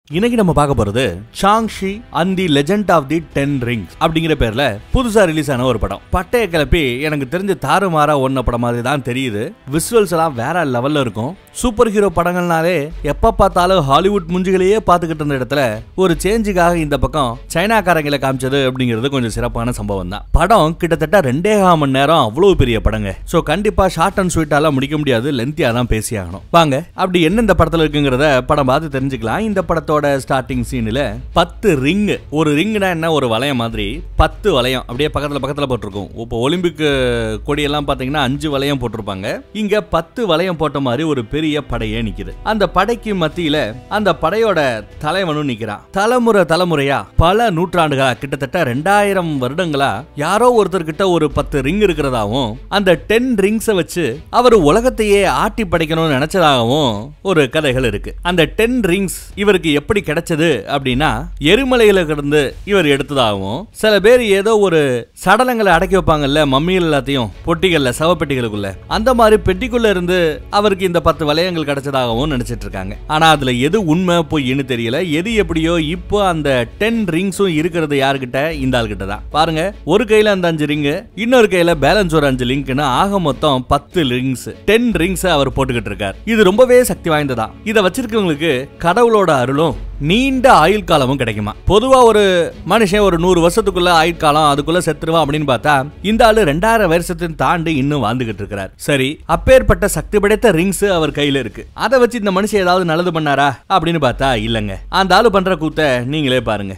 இன்னைக்கு நம்ம பார்க்க போறது Shang Chi and the legend of the ten rings அப்படிங்கிற பேர்ல புதுசா ரிலீஸ் ஆன ஒரு படம் பட்டைய கிளப்பி எனக்கு தெரிஞ்சு தாறுமாறா ஒன்ன படம் மாதிரி தான் தெரியுது விசுவல்ஸ் எல்லாம் வேற லெவல்ல இருக்கும் சூப்பர் ஹீரோ படங்கள்னாலே எப்ப பார்த்தாலும் ஹாலிவுட் முஞ்சுகளையே பார்த்துக்கிட்டு இருந்த இடத்துல ஒரு சேஞ்சுக்காக இந்த பக்கம் சைனாக்காரங்களை காமிச்சது அப்படிங்கிறது கொஞ்சம் சிறப்பான சம்பவம் தான் படம் கிட்டத்தட்ட ரெண்டே கால் மணி நேரம் அவ்வளவு பெரிய படங்க சோ கண்டிப்பா ஷார்ட் அண்ட் ஸ்வீட்டால முடிக்க முடியாது லென்த்தியா தான் பேசி ஆகணும் வாங்க அப்படி என்ன இந்த படத்துல இருக்குங்கிறத படம் பார்த்து தெரிஞ்சுக்கலாம் இந்த படத்தோட ஸ்டார்டிங் சீன்ல பத்து ரிங் ஒரு ரிங்னா என்ன ஒரு வளையம் மாதிரி பத்து வளையம் அப்படியே பக்கத்துல பக்கத்துல போட்டிருக்கும் இப்போ ஒலிம்பிக் கொடியெல்லாம் பாத்தீங்கன்னா அஞ்சு வளையம் போட்டிருப்பாங்க இங்க பத்து வளையம் போட்ட மாதிரி ஒரு பெரிய படையே நிக்குது அந்த படைக்கு மத்தியில அந்த படையோட தலைவனும் நிக்கிறான் தலைமுறை தலைமுறையா பல நூற்றாண்டுகளா கிட்டத்தட்ட ரெண்டாயிரம் வருடங்களா யாரோ ஒருத்தர் கிட்ட ஒரு பத்து ரிங் இருக்கிறதாவும் அந்த டென் ரிங்ஸை வச்சு அவர் உலகத்தையே ஆட்டி படைக்கணும்னு நினைச்சதாகவும் ஒரு கதைகள் இருக்கு அந்த டென் ரிங்ஸ் இவருக்கு எப்படி கிடைச்சது அப்படின்னா எரிமலையில கிடந்து இவர் எடுத்ததாகவும் சில பேர் ஏதோ ஒரு சடலங்களை அடக்கி வைப்பாங்கல்ல மம்மிகள் எல்லாத்தையும் பொட்டிகள்ல சவப்பெட்டிகளுக்குள்ள அந்த மாதிரி பெட்டிக்குள்ள இருந்து அவருக்கு இந்த பத்து வளையங்கள் கிடைச்சதாகவும் நினைச்சிட்டு இருக்காங்க ஆனா அதுல எது உண்மை பொய்ன்னு தெரியல எது எப்படியோ இப்போ அந்த டென் ரிங்ஸும் இருக்கிறது யாருக்கிட்ட இந்த ஆள்கிட்ட தான் பாருங்க ஒரு கையில அந்த அஞ்சு ரிங்கு இன்னொரு கையில பேலன்ஸ் ஒரு அஞ்சு லிங்க்னு ஆக மொத்தம் பத்து ரிங்ஸ் டென் ரிங்ஸ் அவர் போட்டுக்கிட்டு இருக்கார் இது ரொம்பவே சக்தி வாய்ந்ததா இதை வச்சிருக்கவங்களுக்கு கடவுளோட அருளும் நீண்ட ஆயுள் காலமும் கிடைக்குமா பொதுவா ஒரு மனுஷன் ஒரு நூறு வருஷத்துக்குள்ள ஆயுள் காலம் அதுக்குள்ள செத்துருவான் அப்படின்னு பார்த்தா இந்த ஆளு ரெண்டாயிரம் வருஷத்தையும் தாண்டி இன்னும் வாழ்ந்துகிட்டு இருக்கிறார் சரி அப்பேற்பட்ட சக்தி படைத்த ரிங்ஸ் அவர் கையில இருக்கு அதை வச்சு இந்த மனுஷன் ஏதாவது நல்லது பண்ணாரா அப்படின்னு பார்த்தா இல்லங்க அந்த ஆளு பண்ற கூத்த நீங்களே பாருங்க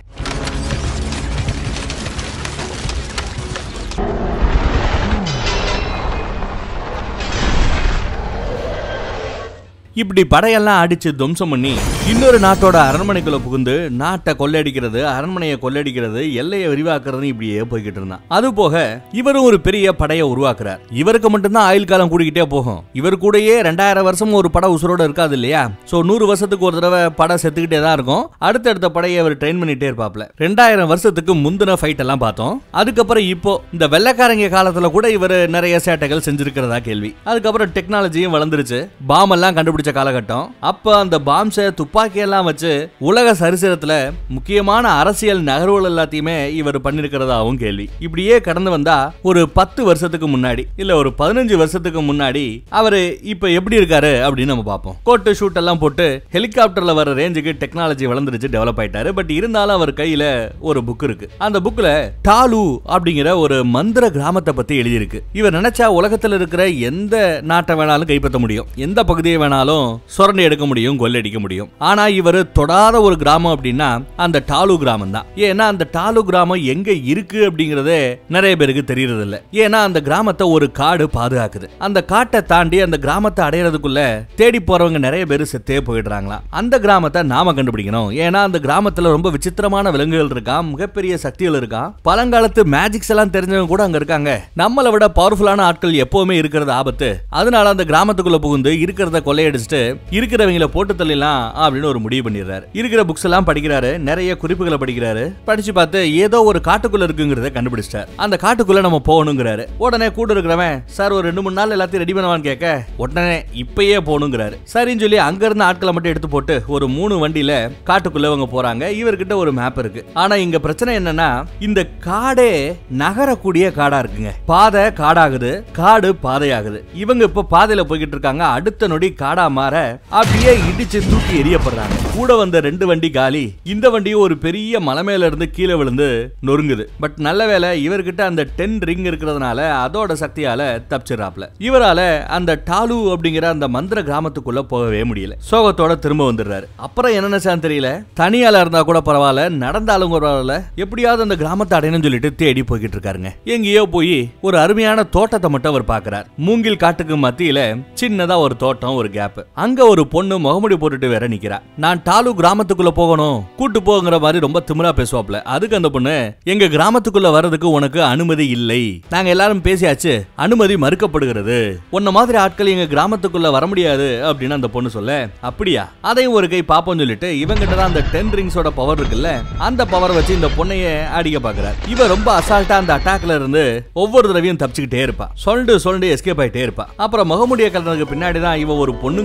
இப்படி படையெல்லாம் அடிச்சு துவம்சம் பண்ணி இன்னொரு நாட்டோட அரண்மனைக்குள்ள புகுந்து நாட்டை கொள்ளையடிக்கிறது அரண்மனையை கொள்ளையடிக்கிறது எல்லையை விரிவாக்குறது இப்படியே போய்கிட்டு இருந்தான் அது போக இவரும் ஒரு பெரிய படையை உருவாக்குறார் இவருக்கு மட்டும்தான் ஆயுள் காலம் கூடிக்கிட்டே போகும் இவர் கூடயே ரெண்டாயிரம் வருஷம் ஒரு படம் உசுரோட இருக்காது இல்லையா சோ நூறு வருஷத்துக்கு ஒரு தடவை படம் செத்துக்கிட்டே தான் இருக்கும் அடுத்தடுத்த படையை அவர் ட்ரெயின் பண்ணிட்டே இருப்பாப்ல ரெண்டாயிரம் வருஷத்துக்கு முந்தின ஃபைட் எல்லாம் பார்த்தோம் அதுக்கப்புறம் இப்போ இந்த வெள்ளக்காரங்க காலத்துல கூட இவர் நிறைய சேட்டைகள் செஞ்சிருக்கிறதா கேள்வி அதுக்கப்புறம் டெக்னாலஜியும் வளர்ந்துருச்சு பாம் எல்லாம் கண்டுபிடிச்ச காலகட்டம் அப்ப அந்த பாம்ஸை துப்பாக்கி எல்லாம் வச்சு உலக சரித்திரத்துல முக்கியமான அரசியல் நகர்வுகள் எல்லாத்தையுமே இவர் பண்ணிருக்கிறதாவும் கேள்வி இப்படியே கடந்து வந்தா ஒரு பத்து வருஷத்துக்கு முன்னாடி இல்ல ஒரு பதினஞ்சு வருஷத்துக்கு முன்னாடி அவரு இப்ப எப்படி இருக்காரு அப்படின்னு நம்ம பார்ப்போம் கோட்டு ஷூட் எல்லாம் போட்டு ஹெலிகாப்டர்ல வர ரேஞ்சுக்கு டெக்னாலஜி வளர்ந்துருச்சு டெவலப் ஆயிட்டாரு பட் இருந்தாலும் அவர் கையில ஒரு புக் இருக்கு அந்த புக்ல டாலு அப்படிங்கிற ஒரு மந்திர கிராமத்தை பத்தி எழுதியிருக்கு இவர் நினைச்சா உலகத்துல இருக்கிற எந்த நாட்டை வேணாலும் கைப்பற்ற முடியும் எந்த பகுதியை வேணாலும் சுரண்டி எடுக்க முடியும் கொள்ளடிக்க முடியும் ஆனா இவர் தொடாத ஒரு கிராமம் அப்படின்னா அந்த டாலு கிராமம் தான் ஏன்னா அந்த டாலு கிராமம் எங்க இருக்கு அப்படிங்கறதே நிறைய பேருக்கு தெரியறது இல்ல ஏன்னா அந்த கிராமத்தை ஒரு காடு பாதுகாக்குது அந்த காட்டை தாண்டி அந்த கிராமத்தை அடையறதுக்குள்ள தேடி போறவங்க நிறைய பேர் செத்தே போயிடுறாங்களாம் அந்த கிராமத்தை நாம கண்டுபிடிக்கணும் ஏன்னா அந்த கிராமத்துல ரொம்ப விசித்திரமான விலங்குகள் இருக்கான் மிகப்பெரிய சக்திகள் இருக்கான் பழங்காலத்து மேஜிக்ஸ் எல்லாம் தெரிஞ்சவங்க கூட அங்க இருக்காங்க நம்மளை விட பவர்ஃபுல்லான ஆட்கள் எப்பவுமே இருக்கிறது ஆபத்து அதனால அந்த கிராமத்துக்குள்ள புகுந்து இருக்கிறத கொள்ளையடிச்சிட்டு இருக்கிறவங்கள போட்டு தள்ளிடலாம் அப்படின்னு ஒரு முடிவு பண்ணிடுறாரு இருக்கிற புக்ஸ் எல்லாம் படிக்கிறாரு நிறைய குறிப்புகளை படிக்கிறாரு படிச்சு பார்த்து ஏதோ ஒரு காட்டுக்குள்ள இருக்குங்கிறத கண்டுபிடிச்சிட்டார் அந்த காட்டுக்குள்ள நம்ம போகணுங்கிறாரு உடனே கூட இருக்கிறவன் சார் ஒரு ரெண்டு மூணு நாள் எல்லாத்தையும் ரெடி பண்ணுவான்னு கேட்க உடனே இப்பயே போகணுங்கிறாரு சரின்னு சொல்லி அங்க இருந்த ஆட்களை மட்டும் எடுத்து போட்டு ஒரு மூணு வண்டியில காட்டுக்குள்ள இவங்க போறாங்க இவர்கிட்ட ஒரு மேப் இருக்கு ஆனா இங்க பிரச்சனை என்னன்னா இந்த காடே நகரக்கூடிய காடா இருக்குங்க பாதை காடாகுது காடு பாதையாகுது இவங்க இப்ப பாதையில போய்கிட்டு இருக்காங்க அடுத்த நொடி காடா மாற அப்படியே இடிச்சு தூக்கி எரியப்படுறாங்க கூட வந்த ரெண்டு வண்டி காலி இந்த வண்டியும் ஒரு பெரிய மலை மேல இருந்து கீழே விழுந்து நொறுங்குது பட் நல்ல வேலை இவர்கிட்ட அந்த டென் ரிங் இருக்கிறதுனால அதோட சக்தியால தப்பிச்சிடறாப்ல இவரால அந்த டாலு அப்படிங்கிற அந்த மந்திர கிராமத்துக்குள்ள போகவே முடியல சோகத்தோட திரும்ப வந்துடுறாரு அப்புறம் என்ன நினைச்சான்னு தெரியல தனியால இருந்தா கூட பரவாயில்ல நடந்தாலும் பரவாயில்ல எப்படியாவது அந்த கிராமத்தை அடையணும்னு சொல்லிட்டு தேடி போய்கிட்டு இருக்காருங்க எங்கேயோ போய் ஒரு அருமையான தோட்டத்தை மட்டும் அவர் பாக்குறார் மூங்கில் காட்டுக்கு மத்தியில சின்னதா ஒரு தோட்டம் ஒரு கேப் அங்க ஒரு பொண்ணு முகமுடி போட்டுட்டு வேற நிக்கிறா நான் டாலு கிராமத்துக்குள்ள போகணும் கூட்டு போங்கிற மாதிரி ரொம்ப திமிரா பேசுவாப்ல அதுக்கு அந்த பொண்ணு எங்க கிராமத்துக்குள்ள வர்றதுக்கு உனக்கு அனுமதி இல்லை நாங்க எல்லாரும் பேசியாச்சு அனுமதி மறுக்கப்படுகிறது உன்ன மாதிரி ஆட்கள் எங்க கிராமத்துக்குள்ள வர முடியாது அப்படின்னு அந்த பொண்ணு சொல்ல அப்படியா அதையும் ஒரு கை பாப்போம்னு சொல்லிட்டு இவங்கிட்ட தான் அந்த டென் ரிங்ஸோட பவர் இருக்குல்ல அந்த பவர் வச்சு இந்த பொண்ணைய அடிக்க பாக்குறார் இவ ரொம்ப அசால்ட்டா அந்த அட்டாக்ல இருந்து ஒவ்வொரு தடவையும் தப்பிச்சுக்கிட்டே இருப்பா சொல்லிட்டு சொல்லிட்டு எஸ்கேப் ஆயிட்டே இருப்பா அப்புறம் முகமுடிய கலந்ததுக்கு பின்னாடி தான் இவ ஒரு பொண்ணுங்க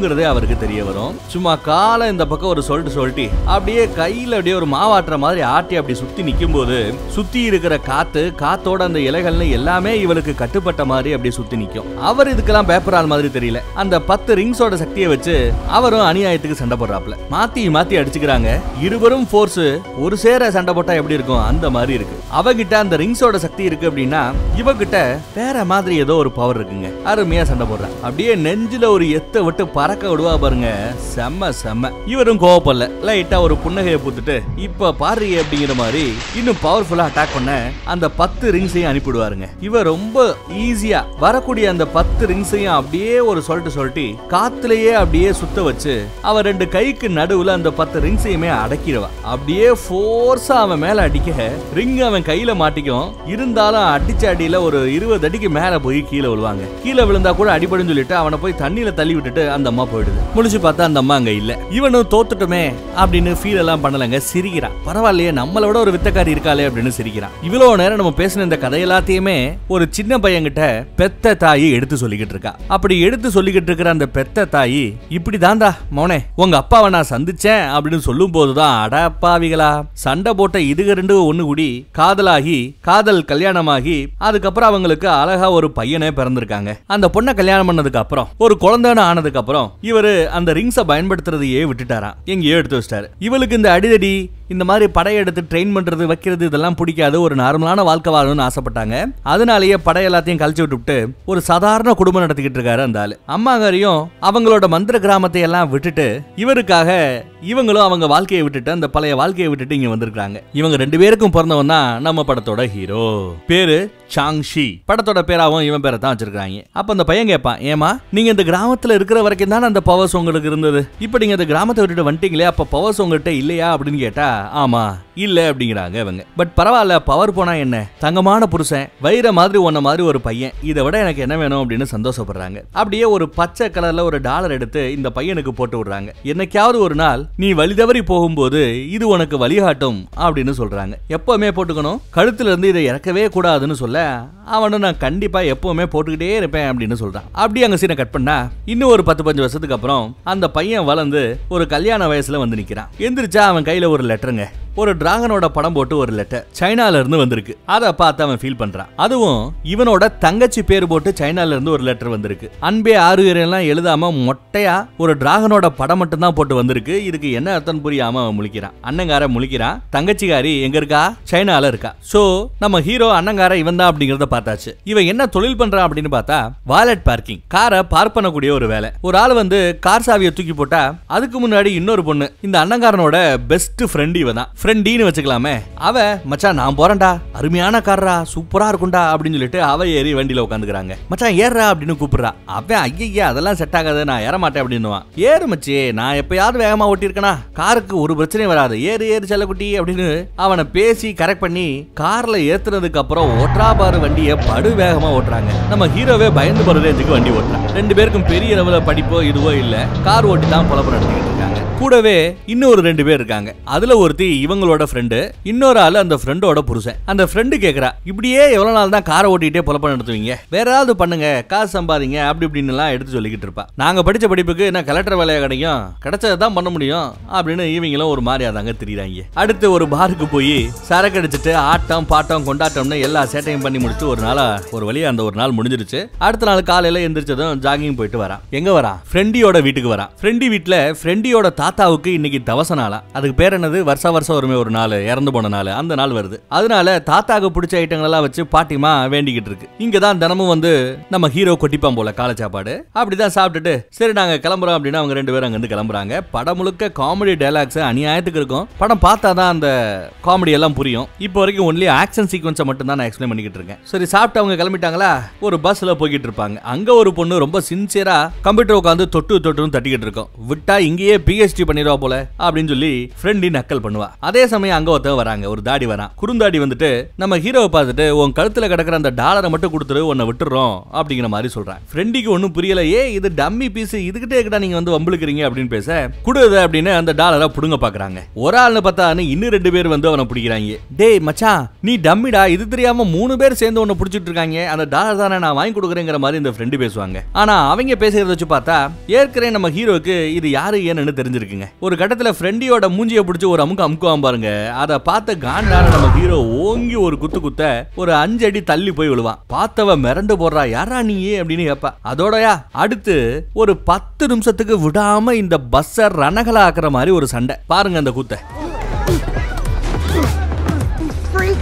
இருக்குங்கிறதே அவருக்கு தெரிய வரும் சும்மா காலை இந்த பக்கம் ஒரு சொல்லிட்டு சொல்லிட்டு அப்படியே கையில அப்படியே ஒரு மாவாட்டுற மாதிரி ஆட்டி அப்படி சுத்தி நிக்கும் போது சுத்தி இருக்கிற காத்து காத்தோட அந்த இலைகள்னு எல்லாமே இவளுக்கு கட்டுப்பட்ட மாதிரி அப்படியே சுத்தி நிக்கும் அவர் இதுக்கெல்லாம் பேப்பர் ஆள் மாதிரி தெரியல அந்த பத்து ரிங்ஸோட சக்தியை வச்சு அவரும் அநியாயத்துக்கு சண்டை போடுறாப்ல மாத்தி மாத்தி அடிச்சுக்கிறாங்க இருவரும் ஃபோர்ஸ் ஒரு சேர சண்டை போட்டா எப்படி இருக்கும் அந்த மாதிரி இருக்கு அவகிட்ட அந்த ரிங்ஸோட சக்தி இருக்கு அப்படின்னா இவகிட்ட வேற மாதிரி ஏதோ ஒரு பவர் இருக்குங்க அருமையா சண்டை போடுறா அப்படியே நெஞ்சில ஒரு எத்த விட்டு பறக்க விடுவா பாருங்க செம்ம செம்ம இவரும் கோவப்படல லைட்டா ஒரு புன்னகையை பூத்துட்டு இப்ப பாரு அப்படிங்கிற மாதிரி இன்னும் பவர்ஃபுல்லா அட்டாக் பண்ண அந்த பத்து ரிங்ஸையும் அனுப்பிடுவாருங்க இவ ரொம்ப ஈஸியா வரக்கூடிய அந்த பத்து ரிங்ஸையும் அப்படியே ஒரு சொல்லிட்டு சொல்லிட்டு காத்துலயே அப்படியே சுத்த வச்சு அவ ரெண்டு கைக்கு நடுவுல அந்த பத்து ரிங்ஸையுமே அடக்கிடுவா அப்படியே ஃபோர்ஸா அவன் மேல அடிக்க ரிங் அவன் கையில மாட்டிக்கும் இருந்தாலும் அடிச்ச அடியில ஒரு இருபது அடிக்கு மேல போய் கீழே விழுவாங்க கீழே விழுந்தா கூட அடிபடுன்னு சொல்லிட்டு அவனை போய் தண்ணியில தள்ளி விட்டுட்டு அந்த அம்மா போயிடுது முடிச்சு பார்த்தா அந்த அம்மா அங்க இல்ல இவனும் தோத்துட்டுமே அப்படின்னு ஃபீல் எல்லாம் பண்ணலங்க சிரிக்கிறான் பரவாயில்லையே நம்மளை விட ஒரு வித்தக்காரி இருக்காளே அப்படின்னு சிரிக்கிறான் இவ்வளவு நேரம் நம்ம பேசின இந்த கதை எல்லாத்தையுமே ஒரு சின்ன பையன்கிட்ட பெத்த தாயி எடுத்து சொல்லிக்கிட்டு இருக்கா அப்படி எடுத்து சொல்லிக்கிட்டு இருக்கிற அந்த பெத்த தாயி இப்படி தாண்டா மோனே உங்க அப்பாவை நான் சந்திச்சேன் அப்படின்னு சொல்லும் போதுதான் அடப்பாவிகளா சண்டை போட்ட இதுக ரெண்டு ஒண்ணு கூடி காதலாகி காதல் கல்யாணமாகி அதுக்கப்புறம் அவங்களுக்கு அழகா ஒரு பையனே பிறந்திருக்காங்க அந்த பொண்ணை கல்யாணம் பண்ணதுக்கு அப்புறம் ஒரு குழந்தைன்னு ஆனதுக்கு அப்புறம் இவரு அந்த ரிங்ஸை பயன்படுத்துறதையே விட்டுட்டாராம் எங்கேயோ எடுத்து வச்சிட்டாரு இவளுக்கு இந்த அடிதடி இந்த மாதிரி படையெடுத்து ட்ரெயின் பண்றது வைக்கிறது இதெல்லாம் பிடிக்காது ஒரு நார்மலான வாழ்க்கை வாழணும்னு ஆசைப்பட்டாங்க அதனாலேயே படை எல்லாத்தையும் கழிச்சு விட்டுவிட்டு ஒரு சாதாரண குடும்பம் நடத்திக்கிட்டு இருக்காரு அந்த ஆளு அம்மாங்காரியும் அவங்களோட மந்திர கிராமத்தை எல்லாம் விட்டுட்டு இவருக்காக இவங்களும் அவங்க வாழ்க்கையை விட்டுட்டு அந்த பழைய வாழ்க்கையை விட்டுட்டு இங்க வந்திருக்காங்க இவங்க ரெண்டு பேருக்கும் பிறந்தவன் தான் நம்ம படத்தோட ஹீரோ பேரு சாங்ஷி படத்தோட பேராவும் இவன் பேரை தான் வச்சிருக்காங்க அப்ப அந்த பையன் கேட்பான் ஏமா நீங்க இந்த கிராமத்துல இருக்கிற வரைக்கும் தானே அந்த பவர்ஸ் உங்களுக்கு இருந்தது இப்ப நீங்க இந்த கிராமத்தை விட்டுட்டு வந்துட்டீங்களே அப்ப பவர்ஸ் உங்ககிட்ட இல்லையா அப்படின்னு கேட்டா ஆமா இல்ல அப்படிங்கிறாங்க இவங்க பட் பரவாயில்ல பவர் போனா என்ன தங்கமான புருஷன் வைர மாதிரி உன்ன மாதிரி ஒரு பையன் இதை விட எனக்கு என்ன வேணும் அப்படின்னு சந்தோஷப்படுறாங்க அப்படியே ஒரு பச்சை கலர்ல ஒரு டாலர் எடுத்து இந்த பையனுக்கு போட்டு விடுறாங்க என்னைக்காவது ஒரு நாள் நீ வழி தவறி போகும்போது இது உனக்கு வழிகாட்டும் அப்படின்னு சொல்றாங்க எப்பவுமே போட்டுக்கணும் கழுத்துல இருந்து இதை இறக்கவே கூடாதுன்னு சொல்ல அவனும் நான் கண்டிப்பா எப்பவுமே போட்டுக்கிட்டே இருப்பேன் அப்படின்னு சொல்றான் அப்படி அங்க சீனை கட் பண்ணா இன்னும் ஒரு பத்து பஞ்சு வருஷத்துக்கு அப்புறம் அந்த பையன் வளர்ந்து ஒரு கல்யாண வயசுல வந்து நிக்கிறான் எந்திரிச்சா அவன் கையில ஒரு லெட்டருங்க ஒரு டிராகனோட படம் போட்டு ஒரு லெட்டர் சைனால இருந்து வந்திருக்கு அதை பார்த்து அவன் ஃபீல் பண்றான் அதுவும் இவனோட தங்கச்சி பேர் போட்டு சைனால இருந்து ஒரு லெட்டர் வந்திருக்கு அன்பே ஆறுயிரெல்லாம் எழுதாம மொட்டையா ஒரு டிராகனோட படம் மட்டும் தான் போட்டு வந்திருக்கு இதுக்கு என்ன அர்த்தம் புரியாம அவன் முழிக்கிறான் அண்ணங்கார முழிக்கிறான் தங்கச்சிக்காரி எங்க இருக்கா சைனால இருக்கா சோ நம்ம ஹீரோ அண்ணங்கார இவன் தான் அப்படிங்கறத பார்த்தாச்சு இவன் என்ன தொழில் பண்றான் அப்படின்னு பார்த்தா வாலெட் பார்க்கிங் காரை பார்க் பண்ணக்கூடிய ஒரு வேலை ஒரு ஆள் வந்து கார் சாவியை தூக்கி போட்டா அதுக்கு முன்னாடி இன்னொரு பொண்ணு இந்த அண்ணங்காரனோட பெஸ்ட் ஃப்ரெண்ட் இவ தான் ஃப்ரெண்டின்னு வச்சுக்கலாமே அவ மச்சான் நான் போறேன்டா அருமையான கார்ரா சூப்பரா இருக்கும்டா அப்படின்னு சொல்லிட்டு அவ ஏறி வண்டியில உட்காந்துக்கிறாங்க மச்சான் ஏறுறா அப்படின்னு கூப்பிடுறா அவன் ஐயா அதெல்லாம் செட் ஆகாது நான் ஏற மாட்டேன் அப்படின்னுவான் ஏறு மச்சி நான் எப்பயாவது வேகமா ஓட்டியிருக்கேனா காருக்கு ஒரு பிரச்சனையும் வராது ஏறு ஏறு செல்லக்குட்டி அப்படின்னு அவனை பேசி கரெக்ட் பண்ணி கார்ல ஏத்துனதுக்கு அப்புறம் ஓட்டுறா பாரு வண்டியை படு வேகமா ஓட்டுறாங்க நம்ம ஹீரோவே பயந்து போற ரேஞ்சுக்கு வண்டி ஓட்டுறான் ரெண்டு பேருக்கும் பெரிய அளவுல படிப்போ இதுவோ இல்ல கார் ஓட்டி தான் பொழப்பு நடத்திக்கிட்டு இருக்காங்க கூடவே இன்னொரு ரெண்டு பேர் இருக்காங்க அதுல ஒருத்தி இவங்களோட ஃப்ரெண்டு இன்னொரு ஆளு அந்த ஃப்ரெண்டோட புருஷன் அந்த ஃப்ரெண்டு கேக்குறா இப்படியே எவ்வளவு நாள் தான் காரை ஓட்டிட்டே பொழப்ப நடத்துவீங்க வேற ஏதாவது பண்ணுங்க காசு சம்பாதிங்க அப்படி இப்படின்னு எல்லாம் எடுத்து சொல்லிக்கிட்டு இருப்பா நாங்க படிச்ச படிப்புக்கு என்ன கலெக்டர் வேலையா கிடைக்கும் கிடைச்சதை தான் பண்ண முடியும் அப்படின்னு இவங்களும் ஒரு மாதிரியா தாங்க தெரியுறாங்க அடுத்து ஒரு பாருக்கு போய் சரக்கு அடிச்சிட்டு ஆட்டம் பாட்டம் கொண்டாட்டம்னு எல்லா சேட்டையும் பண்ணி முடிச்சு ஒரு நாளா ஒரு வழியா அந்த ஒரு நாள் முடிஞ்சிருச்சு அடுத்த நாள் காலையில எந்திரிச்சதும் ஜாகிங் போயிட்டு வரான் எங்க வரான் ஃப்ரெண்டியோட வீட்டுக்கு வரான் ஃப்ரெண்டி வீட்டுல ஃப்ரெண்டியோட தாத்தாவுக்கு இன்னைக்கு தவச நாளா அதுக்கு பேர் என்னது வருஷ வருஷம் வருமே ஒரு நாள் இறந்து போன நாள் அந்த நாள் வருது அதனால தாத்தாவுக்கு பிடிச்ச ஐட்டங்கள் எல்லாம் வச்சு பாட்டிமா வேண்டிக்கிட்டு இருக்கு இங்க தான் தினமும் வந்து நம்ம ஹீரோ கொட்டிப்பான் போல காலை சாப்பாடு அப்படிதான் சாப்பிட்டுட்டு சரி நாங்க கிளம்புறோம் அப்படின்னு அவங்க ரெண்டு பேரும் அங்கிருந்து கிளம்புறாங்க படம் முழுக்க காமெடி டைலாக்ஸ் அநியாயத்துக்கு இருக்கும் படம் பார்த்தா தான் அந்த காமெடி எல்லாம் புரியும் இப்போ வரைக்கும் ஒன்லி ஆக்ஷன் சீக்வன்ஸை மட்டும் தான் நான் எக்ஸ்பிளைன் பண்ணிக்கிட்டு இருக்கேன் சரி சாப்பிட்டு அவங்க கிளம்பிட்டாங்களா ஒரு பஸ்ல போய்கிட்டு இருப்பாங்க அங்க ஒரு பொண்ணு ரொம்ப சின்சியரா கம்ப்யூட்டர் உட்காந்து தொட்டு தொட்டுன்னு தட்டிக்கிட்டு இருக்கோம் விட்டா இங்கேயே பிஹெச்டி பிஹெச்டி பண்ணிடுவா போல அப்படின்னு சொல்லி ஃப்ரெண்டி நக்கல் பண்ணுவா அதே சமயம் அங்க ஒருத்தன் வராங்க ஒரு தாடி வரான் குறுந்தாடி வந்துட்டு நம்ம ஹீரோவை பார்த்துட்டு உன் கழுத்துல கிடக்குற அந்த டாலரை மட்டும் கொடுத்துரு உன்னை விட்டுறோம் அப்படிங்கிற மாதிரி சொல்றான் ஃப்ரெண்டிக்கு ஒன்றும் புரியல ஏ இது டம்மி பீஸ் இதுகிட்டே கிட்ட நீங்க வந்து வம்புழுக்கிறீங்க அப்படின்னு பேச குடுது அப்படின்னு அந்த டாலரை புடுங்க பாக்குறாங்க ஒரு ஆள்னு பார்த்தான்னு இன்னும் ரெண்டு பேர் வந்து அவனை பிடிக்கிறாங்க டேய் மச்சான் நீ டம்மிடா இது தெரியாம மூணு பேர் சேர்ந்து உன்னை பிடிச்சிட்டு இருக்காங்க அந்த டாலர் தானே நான் வாங்கி கொடுக்குறேங்கிற மாதிரி இந்த ஃப்ரெண்டு பேசுவாங்க ஆனா அவங்க பேசுறத வச்சு பார்த்தா ஏற்கனவே நம்ம ஹீரோக்கு இது யாரு ஏன்னு தெரிஞ்சிருக்குங்க ஒரு கட்டத்துல ஃப்ரெண்டியோட மூஞ்சியை பிடிச்சி ஒரு அமுக்கு அமுக்குவான் பாருங்க அதை பார்த்த காண்டான நம்ம ஹீரோ ஓங்கி ஒரு குத்து குத்த ஒரு அஞ்சு அடி தள்ளி போய் விழுவான் பார்த்தவ மிரண்டு போடுறா யாரா நீ அப்படின்னு கேப்பா அதோடயா அடுத்து ஒரு பத்து நிமிஷத்துக்கு விடாம இந்த பஸ்ஸை ரணகலா ஆக்குற மாதிரி ஒரு சண்டை பாருங்க அந்த குத்தை Freak!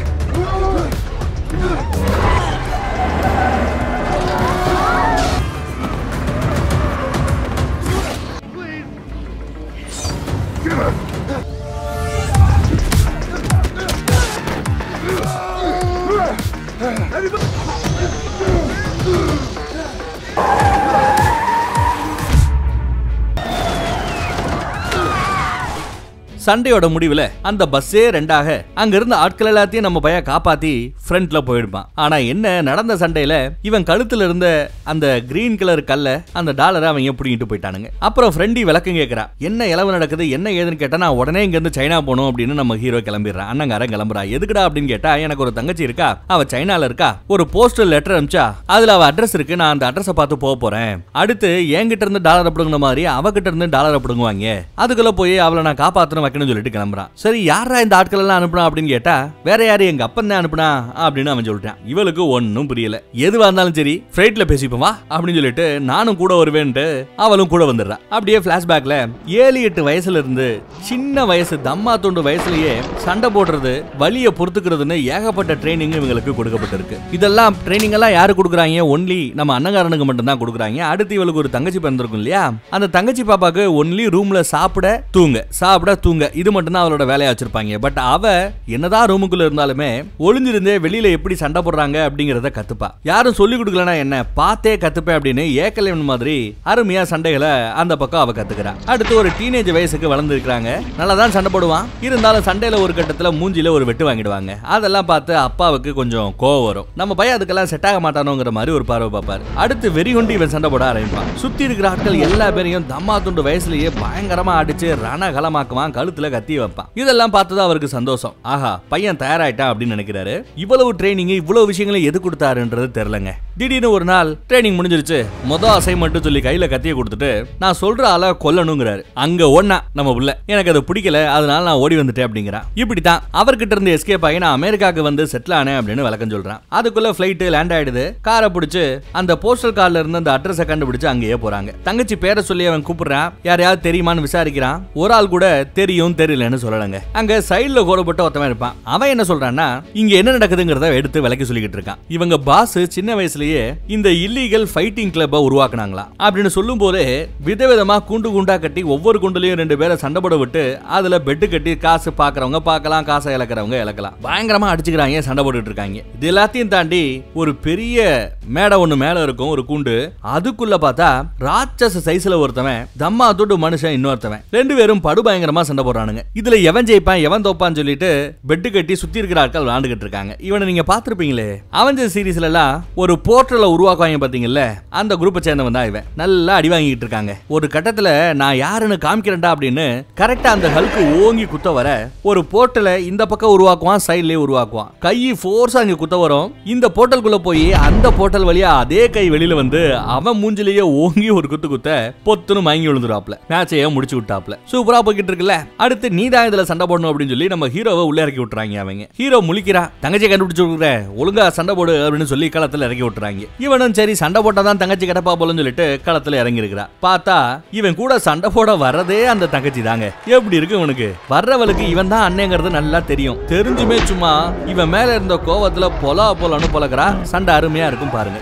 சண்டையோட முடிவுல அந்த பஸ்ஸே ரெண்டாக அங்க இருந்த ஆட்கள் எல்லாத்தையும் நம்ம பையன் காப்பாத்தி ஃப்ரண்ட்ல போயிடுப்பான் ஆனா என்ன நடந்த சண்டையில இவன் கழுத்துல இருந்த அந்த கிரீன் கலர் கல்ல அந்த டாலரை அவங்க பிடிங்கிட்டு போயிட்டானுங்க அப்புறம் ஃப்ரெண்டி விளக்கம் கேட்கறா என்ன இளவு நடக்குது என்ன ஏதுன்னு கேட்டா நான் உடனே இங்க இருந்து சைனா போகணும் அப்படின்னு நம்ம ஹீரோ கிளம்பிடுறான் அண்ணங்காரன் கிளம்புறா எதுக்குடா அப்படின்னு கேட்டா எனக்கு ஒரு தங்கச்சி இருக்கா அவ சைனால இருக்கா ஒரு போஸ்டல் லெட்டர் அனுப்பிச்சா அதுல அவ அட்ரஸ் இருக்கு நான் அந்த அட்ரஸை பார்த்து போக போறேன் அடுத்து என்கிட்ட இருந்து டாலரை பிடுங்கின மாதிரி அவகிட்ட இருந்து டாலரை பிடுங்குவாங்க அதுக்குள்ள போய் அவளை நான் காப்பாத்தணும் வைக்கணும்னு சொல்லிட்டு கிளம்புறான் சரி யாரா இந்த ஆட்கள் எல்லாம் அனுப்புனா அப்படின்னு கேட்டா வேற யாரு எங்க அப்பன் தான் அனுப்புனா அப்படின்னு அவன் சொல்லிட்டான் இவளுக்கு ஒன்னும் புரியல எதுவா இருந்தாலும் சரி ஃபிளைட்ல பேசிப்போம் வா அப்படின்னு சொல்லிட்டு நானும் கூட வருவேன்ட்டு அவளும் கூட வந்துடுறா அப்படியே பிளாஷ்பேக்ல ஏழு எட்டு வயசுல இருந்து சின்ன வயசு தம்மா தொண்டு வயசுலயே சண்டை போடுறது வலியை பொறுத்துக்கிறதுன்னு ஏகப்பட்ட ட்ரைனிங் இவங்களுக்கு கொடுக்கப்பட்டிருக்கு இதெல்லாம் ட்ரைனிங் எல்லாம் யாரு கொடுக்குறாங்க ஒன்லி நம்ம அண்ணங்காரனுக்கு மட்டும் தான் கொடுக்குறாங்க அடுத்து இவளுக்கு ஒரு தங்கச்சி பிறந்திருக்கும் இல்லையா அந்த தங்கச்சி பாப்பாக்கு ஒன்லி ரூம்ல சாப்பிட தூங்க சாப்பிட தூங்க இது மட்டும் தான் அவளோட வேலையா வச்சிருப்பாங்க பட் அவ என்னதான் ரூமுக்குள்ள இருந்தாலுமே ஒளிஞ்சிருந்தே வெளியில எப்படி சண்டை போடுறாங்க அப்படிங்கறத கத்துப்பா யாரும் சொல்லி கொடுக்கலனா என்ன பார்த்தே கத்துப்பேன் அப்படின்னு ஏக்கலைவன் மாதிரி அருமையா சண்டைகளை அந்த பக்கம் அவ கத்துக்கிறா அடுத்து ஒரு டீனேஜ் வயசுக்கு வளர்ந்துருக்காங்க நல்லா தான் சண்டை போடுவான் இருந்தாலும் சண்டையில ஒரு கட்டத்துல மூஞ்சில ஒரு வெட்டு வாங்கிடுவாங்க அதெல்லாம் பார்த்து அப்பாவுக்கு கொஞ்சம் கோவம் வரும் நம்ம பையன் அதுக்கெல்லாம் செட் ஆக மாட்டானோங்கிற மாதிரி ஒரு பார்வை பார்ப்பாரு அடுத்து வெறி கொண்டு இவன் சண்டை போட ஆரம்பிப்பான் சுத்தி இருக்கிற ஆட்கள் எல்லா பேரையும் தம்மா துண்டு வயசுலயே பயங்கரமா அடிச்சு ரணகலமாக்குவான் கழுத்துல கத்தி வைப்பான் இதெல்லாம் பார்த்தது அவருக்கு சந்தோஷம் ஆஹா பையன் தயாராயிட்டான் அப்படின்னு நினைக்கிறாரு இவ்வளவு ட்ரைனிங் இவ்வளவு விஷயங்களை எது கொடுத்தாருன்றது தெரியலங்க திடீர்னு ஒரு நாள் ட்ரைனிங் முடிஞ்சிருச்சு மொத அசைன்மெண்ட் சொல்லி கையில கத்திய கொடுத்துட்டு நான் சொல்ற ஆள கொல்லணுங்கிறாரு அங்க ஒண்ணா நம்ம உள்ள எனக்கு அது பிடிக்கல அதனால நான் ஓடி வந்துட்டேன் அப்படிங்கிறான் இப்படித்தான் அவர்கிட்ட இருந்து எஸ்கேப் ஆகி நான் அமெரிக்காவுக்கு வந்து செட்டில் ஆனேன் அப்படின்னு விளக்கம் சொல்றான் அதுக்குள்ள ஃபிளைட் லேண்ட் ஆயிடுது காரை பிடிச்சு அந்த போஸ்டல் கார்டுல இருந்து அந்த அட்ரஸை கண்டுபிடிச்சு அங்கேயே போறாங்க தங்கச்சி பேரை சொல்லி அவன் கூப்பிடுறான் யாரையாவது தெரியுமான்னு விசாரிக்கிறான் ஒரு ஆள் கூட தெரியும் தெரியலன்னு சொல்லலங்க அங்க சைடுல கோலப்பட்ட ஒருத்தவன் இருப்பான் அவன் என்ன சொல்றான்னா இங்க என்ன நடக்குதுங்கிறத எடுத்து விளக்கி சொல்லிக்கிட்டு இருக்கான் இவங்க பாஸ் சின்ன வயசுலயே இந்த இல்லீகல் ஃபைட்டிங் கிளப்ப உருவாக்குனாங்களாம் அப்படின்னு சொல்லும் போதே விதவிதமா குண்டு குண்டா கட்டி ஒவ்வொரு குண்டுலயும் ரெண்டு பேரை சண்டை போட விட்டு அதுல பெட்டு கட்டி காசு பாக்குறவங்க பார்க்கலாம் காசை இழக்கிறவங்க இழக்கலாம் பயங்கரமா அடிச்சுக்கிறாங்க சண்டை போட்டுட்டு இருக்காங்க இது எல்லாத்தையும் தாண்டி ஒரு பெரிய மேடை ஒண்ணு மேல இருக்கும் ஒரு கூண்டு அதுக்குள்ள பார்த்தா ராட்சச சைஸ்ல ஒருத்தவன் தம்மா துட்டு மனுஷன் இன்னொருத்தவன் ரெண்டு பேரும் படு பயங்கரமா சண்டை போடுறானுங்க இதுல எவன் ஜெயிப்பான் எவன் தோப்பான்னு சொல்லிட்டு பெட்டு கட்டி சுத்தி இருக்கிற ஆட்கள் விளாண்டுகிட்டு இருக்காங்க இவனை நீங்க பாத்திருப்பீங்களே அவஞ்சர் சீரீஸ்ல எல்லாம் ஒரு போர்ட்டலை உருவாக்குவாங்க பாத்தீங்கல்ல அந்த குரூப்பை சேர்ந்தவன் தான் இவன் நல்லா அடி வாங்கிட்டு இருக்காங்க ஒரு கட்டத்துல நான் யாருன்னு காமிக்கிறேன்டா அப்படின்னு கரெக்டா அந்த ஹல்க்கு ஓங்கி குத்த வர ஒரு போர்ட்டலை இந்த பக்கம் உருவாக்குவான் சைட்லயே உருவாக்குவான் கை ஃபோர்ஸா அங்க குத்த வரும் இந்த போர்ட்டலுக்குள்ள போய் அந்த போர்ட்டல் வழியா அதே கை வெளியில வந்து அவன் மூஞ்சிலேயே ஓங்கி ஒரு குத்து குத்த பொத்துன்னு மயங்கி விழுந்துறாப்ல மேட்சையே முடிச்சு விட்டாப்ல சூப்பரா போய்கிட்டு இருக்குல்ல அடுத்து நீ தான் இதுல சண்டை போடணும் அப்படின்னு சொல்லி நம்ம ஹீரோவை உள்ள இறக்கி விட்டுறாங்க அவங்க ஹீரோ முழிக்கிறா தங்கச்சி கண்டுபிடிச்சு விடுற ஒழுங்கா சண்டை போடு அப்படின்னு சொல்லி களத்துல இறக்கி விட்டுறாங்க இவனும் சரி சண்டை போட்டாதான் தங்கச்சி கிடப்பா போலன்னு சொல்லிட்டு களத்துல இறங்கி இருக்கிறா பார்த்தா இவன் கூட சண்டை போட வர்றதே அந்த தங்கச்சி தாங்க எப்படி இருக்கு இவனுக்கு வர்றவளுக்கு இவன் தான் அண்ணங்கிறது நல்லா தெரியும் தெரிஞ்சுமே சும்மா இவன் மேல இருந்த கோவத்துல பொலா பொலன்னு பொலக்கிறா சண்டை அருமையா இருக்கும் பாருங்க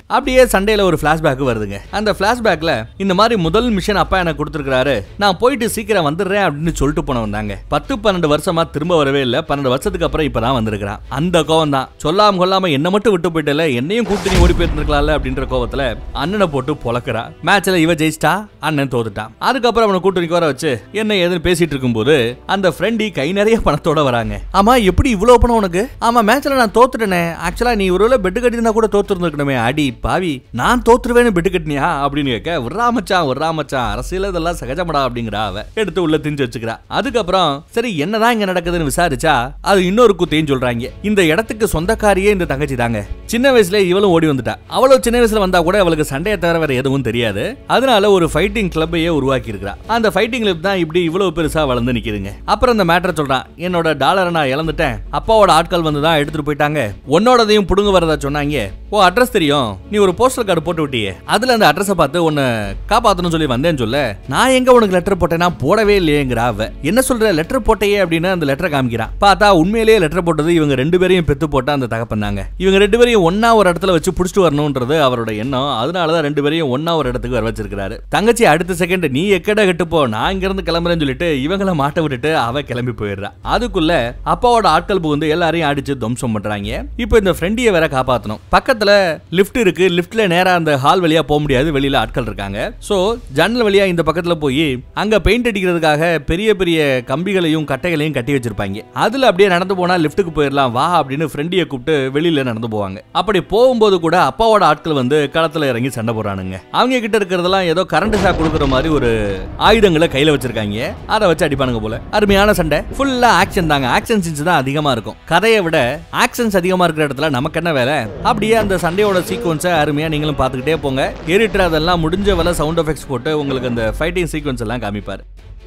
அப்படியே சண்டையில ஒரு பிளாஷ்பேக் வருதுங்க அந்த பிளாஷ்பேக்ல இந்த மாதிரி முதல் மிஷன் அப்பா எனக்கு கொடுத்துருக்காரு நான் போயிட்டு சீக்கிரம் வந்துடுறேன் அப்படின்னு சொல்லிட்டு போன வந்தாங்க பத்து பன்னெண்டு வருஷமா திரும்ப வரவே இல்ல பன்னெண்டு வருஷத்துக்கு அப்புறம் இப்பதான் வந்திருக்கிறான் அந்த கோவம் தான் சொல்லாம கொள்ளாம என்ன மட்டும் விட்டு போயிட்டல என்னையும் கூப்பிட்டு நீ ஓடி போயிருந்துருக்கலாம்ல அப்படின்ற கோவத்துல அண்ணனை போட்டு பொழக்கிறா மேட்ச்ல இவ ஜெயிச்சிட்டா அண்ணன் தோத்துட்டான் அதுக்கப்புறம் அவனை கூட்டு நிக்க வர வச்சு என்ன ஏதுன்னு பேசிட்டு இருக்கும்போது அந்த ஃப்ரெண்டி கை நிறைய பணத்தோட வராங்க ஆமா எப்படி இவ்வளவு பணம் உனக்கு ஆமா மேட்ச்ல நான் தோத்துட்டேனே ஆக்சுவலா நீ ஒருவேளை பெட்டு கட்டினா கூட தோத்துருந்துருக்கணுமே அடி பாவி நான் தோத்துருவேன்னு பெட்டு கட்டினியா அப்படின்னு கேட்க விட்றா மச்சான் விட்றா மச்சான் அரசியல் இதெல்லாம் சகஜமடா அப்படிங்கிறா அவ எடுத்து உள்ள திஞ்சு வச்சுக்கிறா அதுக்கப்புறம் சரி என்னதான் இங்க நடக்குதுன்னு விசாரிச்சா அது இன்னொரு குத்தையும் சொல்றாங்க இந்த இடத்துக்கு சொந்தக்காரியே இந்த தங்கச்சி தாங்க சின்ன வயசுல இவளும் ஓடி வந்துட்டா அவ்வளவு சின்ன வயசுல வந்தா கூட அவளுக்கு சண்டையை தவிர வேற எதுவும் தெரியாது அதனால ஒரு ஃபைட்டிங் கிளப்பையே உருவாக்கி இருக்கா அந்த ஃபைட்டிங் கிளப் தான் இப்படி இவ்வளவு பெருசா வளர்ந்து நிக்குதுங்க அப்புறம் அந்த மேட்டர் சொல்றான் என்னோட டாலரை நான் இழந்துட்டேன் அப்பாவோட ஆட்கள் வந்து தான் எடுத்துட்டு போயிட்டாங்க உன்னோடதையும் புடுங்க வரதா சொன்னாங்க ஓ அட்ரஸ் தெரியும் நீ ஒரு போஸ்டல் கார்டு போட்டு விட்டியே அதுல அந்த அட்ரஸை பார்த்து உன்னை காப்பாத்தணும்னு சொல்லி வந்தேன்னு சொல்ல நான் எங்க உனக்கு லெட்டர் போட்டேன்னா போடவே இல்லையேங்கிறா அவ என்ன சொல்ற லெட்டர் போட்டையே அப்படின்னு அந்த லெட்டரை காமிக்கிறான் பார்த்தா உண்மையிலேயே லெட்டர் போட்டது இவங்க ரெண்டு பேரையும் பெத்து போட்டா அந்த தகப்பன் தாங்க இவங்க ரெண்டு பேரையும் ஒண்ணா ஒரு இடத்துல வச்சு புடிச்சிட்டு வரணும்ன்றது அவரோட எண்ணம் அதனாலதான் ரெண்டு பேரையும் ஒண்ணா ஒரு இடத்துக்கு வர வச்சிருக்காரு தங்கச்சி அடுத்த செகண்ட் நீ எக்கட கட்டுப்போ நான் இங்க இருந்து கிளம்புறேன்னு சொல்லிட்டு இவங்கள மாட்ட விட்டுட்டு அவ கிளம்பி போயிடுறா அதுக்குள்ள அப்பாவோட ஆட்கள் புகுந்து எல்லாரையும் அடிச்சு துவம்சம் பண்றாங்க இப்போ இந்த ஃப்ரெண்டியை வேற காப்பாத்தணும் பக்கத்துல லிஃப்ட் இருக்கு லிஃப்ட்ல நேரா அந்த ஹால் வழியா போக முடியாது வெளியில ஆட்கள் இருக்காங்க சோ ஜன்னல் வழியா இந்த பக்கத்துல போய் அங்க பெயிண்ட் அடிக்கிறதுக்காக பெரிய பெரிய கம்பிகளையும் கட்டைகளையும் கட்டி வச்சிருப்பாங்க அதுல அப்படியே நடந்து போனா லிஃப்ட்டுக்கு போயிடலாம் வா அப்படின்னு ஃப்ரெண்டியை கூப்பிட்டு வெளியில நடந்து போவாங்க அப்படி போகும்போது கூட அப்பாவோட ஆட்கள் வந்து களத்துல இறங்கி சண்டை போடுறானுங்க அவங்க கிட்ட இருக்கிறதெல்லாம் ஏதோ கரண்ட் ஷாக் கொடுக்குற மாதிரி ஒரு ஆயுதங்களை கையில வச்சிருக்காங்க அதை வச்சு அடிப்பானுங்க போல அருமையான சண்டை ஃபுல்லா ஆக்ஷன் தாங்க ஆக்ஷன் சீன்ஸ் தான் அதிகமா இருக்கும் கதையை விட ஆக்ஷன்ஸ் அதிகமா இருக்கிற இடத்துல நமக்கு என்ன வேலை அப்படியே அந்த சண்டையோட சீக்வன்ஸை அருமையா நீங்களும் பார்த்துக்கிட்டே போங்க எடிட்டர் அதெல்லாம் முடிஞ்ச வேலை சவுண்ட் எஃபெக்ட்ஸ் போட்டு உங்களுக்கு அந்த ஃபைட்டிங் சீக்வன்ஸ் எல்லாம் காமிப்பார்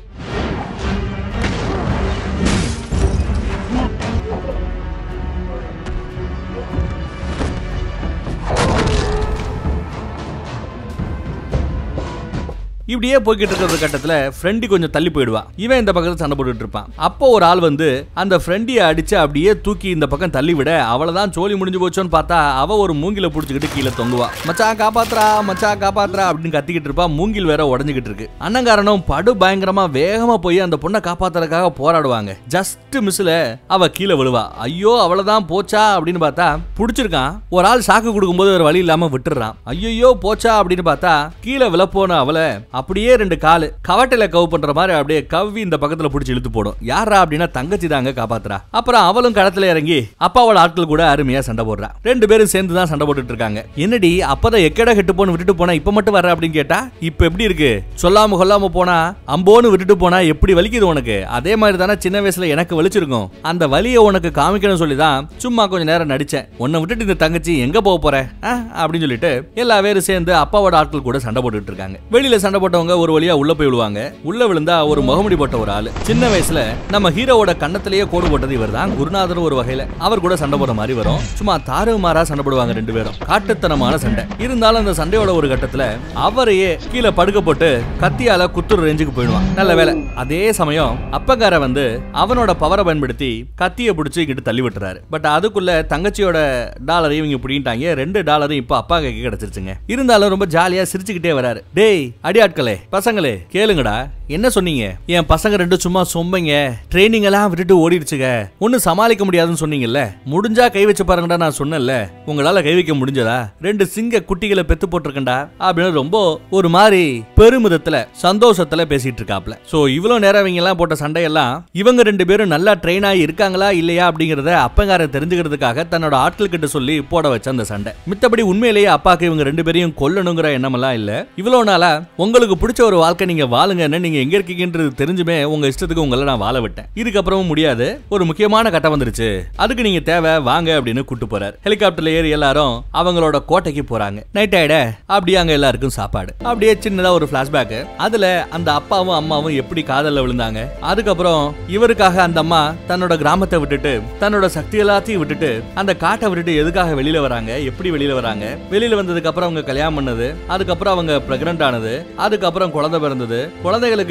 இப்படியே போய்கிட்டு இருக்கிற கட்டத்துல ஃப்ரெண்டி கொஞ்சம் தள்ளி போயிடுவா இவன் இந்த பக்கத்துல சண்டை போட்டுட்டு இருப்பான் அப்போ ஒரு ஆள் வந்து அந்த ஃப்ரெண்டியை அடிச்சு அப்படியே தூக்கி இந்த பக்கம் தள்ளி விட அவளதான் சோலி முடிஞ்சு போச்சோன்னு பார்த்தா அவ ஒரு மூங்கில புடிச்சுக்கிட்டு கீழே தொங்குவா மச்சான் காப்பாத்துறா மச்சான் காப்பாத்துறா அப்படின்னு கத்திக்கிட்டு இருப்பா மூங்கில் வேற உடஞ்சுக்கிட்டு இருக்கு அண்ணங்காரனும் படு பயங்கரமா வேகமா போய் அந்த பொண்ணை காப்பாத்துறதுக்காக போராடுவாங்க ஜஸ்ட் மிஸ்ல அவ கீழே விழுவா ஐயோ அவளதான் போச்சா அப்படின்னு பார்த்தா புடிச்சிருக்கான் ஒரு ஆள் சாக்கு கொடுக்கும்போது ஒரு வழி இல்லாம விட்டுறான் ஐயோ போச்சா அப்படின்னு பார்த்தா கீழே விழப்போன அவளை அப்படியே ரெண்டு காலு கவட்டையில கவு பண்ற மாதிரி அப்படியே கவ்வி இந்த பக்கத்துல பிடிச்சி இழுத்து போடும் யாரா அப்படின்னா தங்கச்சி தாங்க காப்பாத்துறா அப்புறம் அவளும் களத்துல இறங்கி அப்பாவோட ஆட்கள் கூட அருமையா சண்டை போடுறா ரெண்டு பேரும் சேர்ந்து தான் சண்டை போட்டுட்டு இருக்காங்க என்னடி அப்பதான் எக்கட கெட்டு போன்னு விட்டுட்டு போனா இப்ப மட்டும் வர அப்படின்னு கேட்டா இப்ப எப்படி இருக்கு சொல்லாம கொல்லாம போனா அம்போன்னு விட்டுட்டு போனா எப்படி வலிக்குது உனக்கு அதே மாதிரி தானே சின்ன வயசுல எனக்கு வலிச்சிருக்கும் அந்த வலியை உனக்கு காமிக்கணும்னு சொல்லி தான் சும்மா கொஞ்ச நேரம் நடிச்சேன் உன்னை விட்டுட்டு இந்த தங்கச்சி எங்க போக போற ஆ? அப்படின்னு சொல்லிட்டு எல்லா பேரும் சேர்ந்து அப்பாவோட ஆட்கள் கூட சண்டை போட்டுட்டு இருக்காங்க வெளியில சண்டை போட்டவங்க ஒரு வழியா உள்ள போய் விழுவாங்க உள்ள விழுந்தா ஒரு முகமுடி போட்ட ஒரு ஆளு சின்ன வயசுல நம்ம ஹீரோவோட கண்ணத்திலேயே கோடு போட்டது இவர் தான் குருநாதர் ஒரு வகையில அவர் கூட சண்டை போடுற மாதிரி வரும் சும்மா தாறுமாறா சண்டை போடுவாங்க ரெண்டு பேரும் காட்டுத்தனமான சண்டை இருந்தாலும் அந்த சண்டையோட ஒரு கட்டத்துல அவரையே கீழே படுக்க போட்டு கத்தியால குத்துற ரேஞ்சுக்கு போயிடுவான் நல்ல வேலை அதே சமயம் அப்பக்கார வந்து அவனோட பவரை பயன்படுத்தி கத்தியை பிடிச்சி இங்கிட்டு தள்ளி விட்டுறாரு பட் அதுக்குள்ள தங்கச்சியோட டாலரை இவங்க பிடிங்கிட்டாங்க ரெண்டு டாலரும் இப்போ அப்பா கைக்கு கிடைச்சிருச்சுங்க இருந்தாலும் ரொம்ப ஜாலியா சிரிச்சுக்கிட்டே வராரு டேய் அடியாட்களே பசங்களே கேளுங்கடா என்ன சொன்னீங்க என் பசங்க ரெண்டு சும்மா சொம்பைங்க ட்ரைனிங் எல்லாம் விட்டுட்டு ஓடிடுச்சுங்க ஒன்னும் சமாளிக்க முடியாதுன்னு சொன்னீங்கல்ல முடிஞ்சா கை வச்சு பாருங்கடா நான் சொன்னேன்ல உங்களால கை வைக்க முடிஞ்சதா ரெண்டு சிங்க குட்டிகளை பெத்து போட்டிருக்கேன்டா அப்படின்னு ரொம்ப ஒரு மாதிரி பெருமிதத்துல சந்தோஷத்துல பேசிட்டு இருக்காப்ல சோ இவ்வளவு நேரம் இவங்க எல்லாம் போட்ட சண்டையெல்லாம் இவங்க ரெண்டு பேரும் நல்லா ட்ரெயின் ஆகி இருக்காங்களா இல்லையா அப்படிங்கறத அப்பங்காரன் தெரிஞ்சுக்கிறதுக்காக தன்னோட ஆட்கள் கிட்ட சொல்லி போட வச்ச அந்த சண்டை மித்தபடி உண்மையிலேயே அப்பாக்கு இவங்க ரெண்டு பேரையும் கொல்லணுங்கிற எண்ணமெல்லாம் இல்ல இவ்வளவு நாளா உங்களுக்கு பிடிச்ச ஒரு வாழ்க்கை நீங்க வாழுங்கன்னு நீங்க எங்க இருக்கீங்கன்றது தெரிஞ்சுமே உங்க இஷ்டத்துக்கு உங்களை நான் வாழ விட்டேன் இதுக்கப்புறமும் முடியாது ஒரு முக்கியமான கட்டம் வந்துருச்சு அதுக்கு நீங்க தேவை வாங்க அப்படின்னு கூட்டு போறாரு ஹெலிகாப்டர்ல ஏறி எல்லாரும் அவங்களோட கோட்டைக்கு போறாங்க நைட் ஆயிட அப்படியே அங்க எல்லாருக்கும் சாப்பாடு அப்படியே சின்னதா ஒரு பிளாஷ்பேக் அதுல அந்த அப்பாவும் அம்மாவும் எப்படி காதல்ல விழுந்தாங்க அதுக்கப்புறம் இவருக்காக அந்த அம்மா தன்னோட கிராமத்தை விட்டுட்டு தன்னோட சக்தி எல்லாத்தையும் விட்டுட்டு அந்த காட்டை விட்டுட்டு எதுக்காக வெளியில வராங்க எப்படி வெளியில வராங்க வெளியில வந்ததுக்கு அப்புறம் அவங்க கல்யாணம் பண்ணது அதுக்கப்புறம் அவங்க பிரெக்னன்ட் ஆனது அதுக்கப்புறம் குழந்தை பிறந்தது குழந்தைகளுக்கு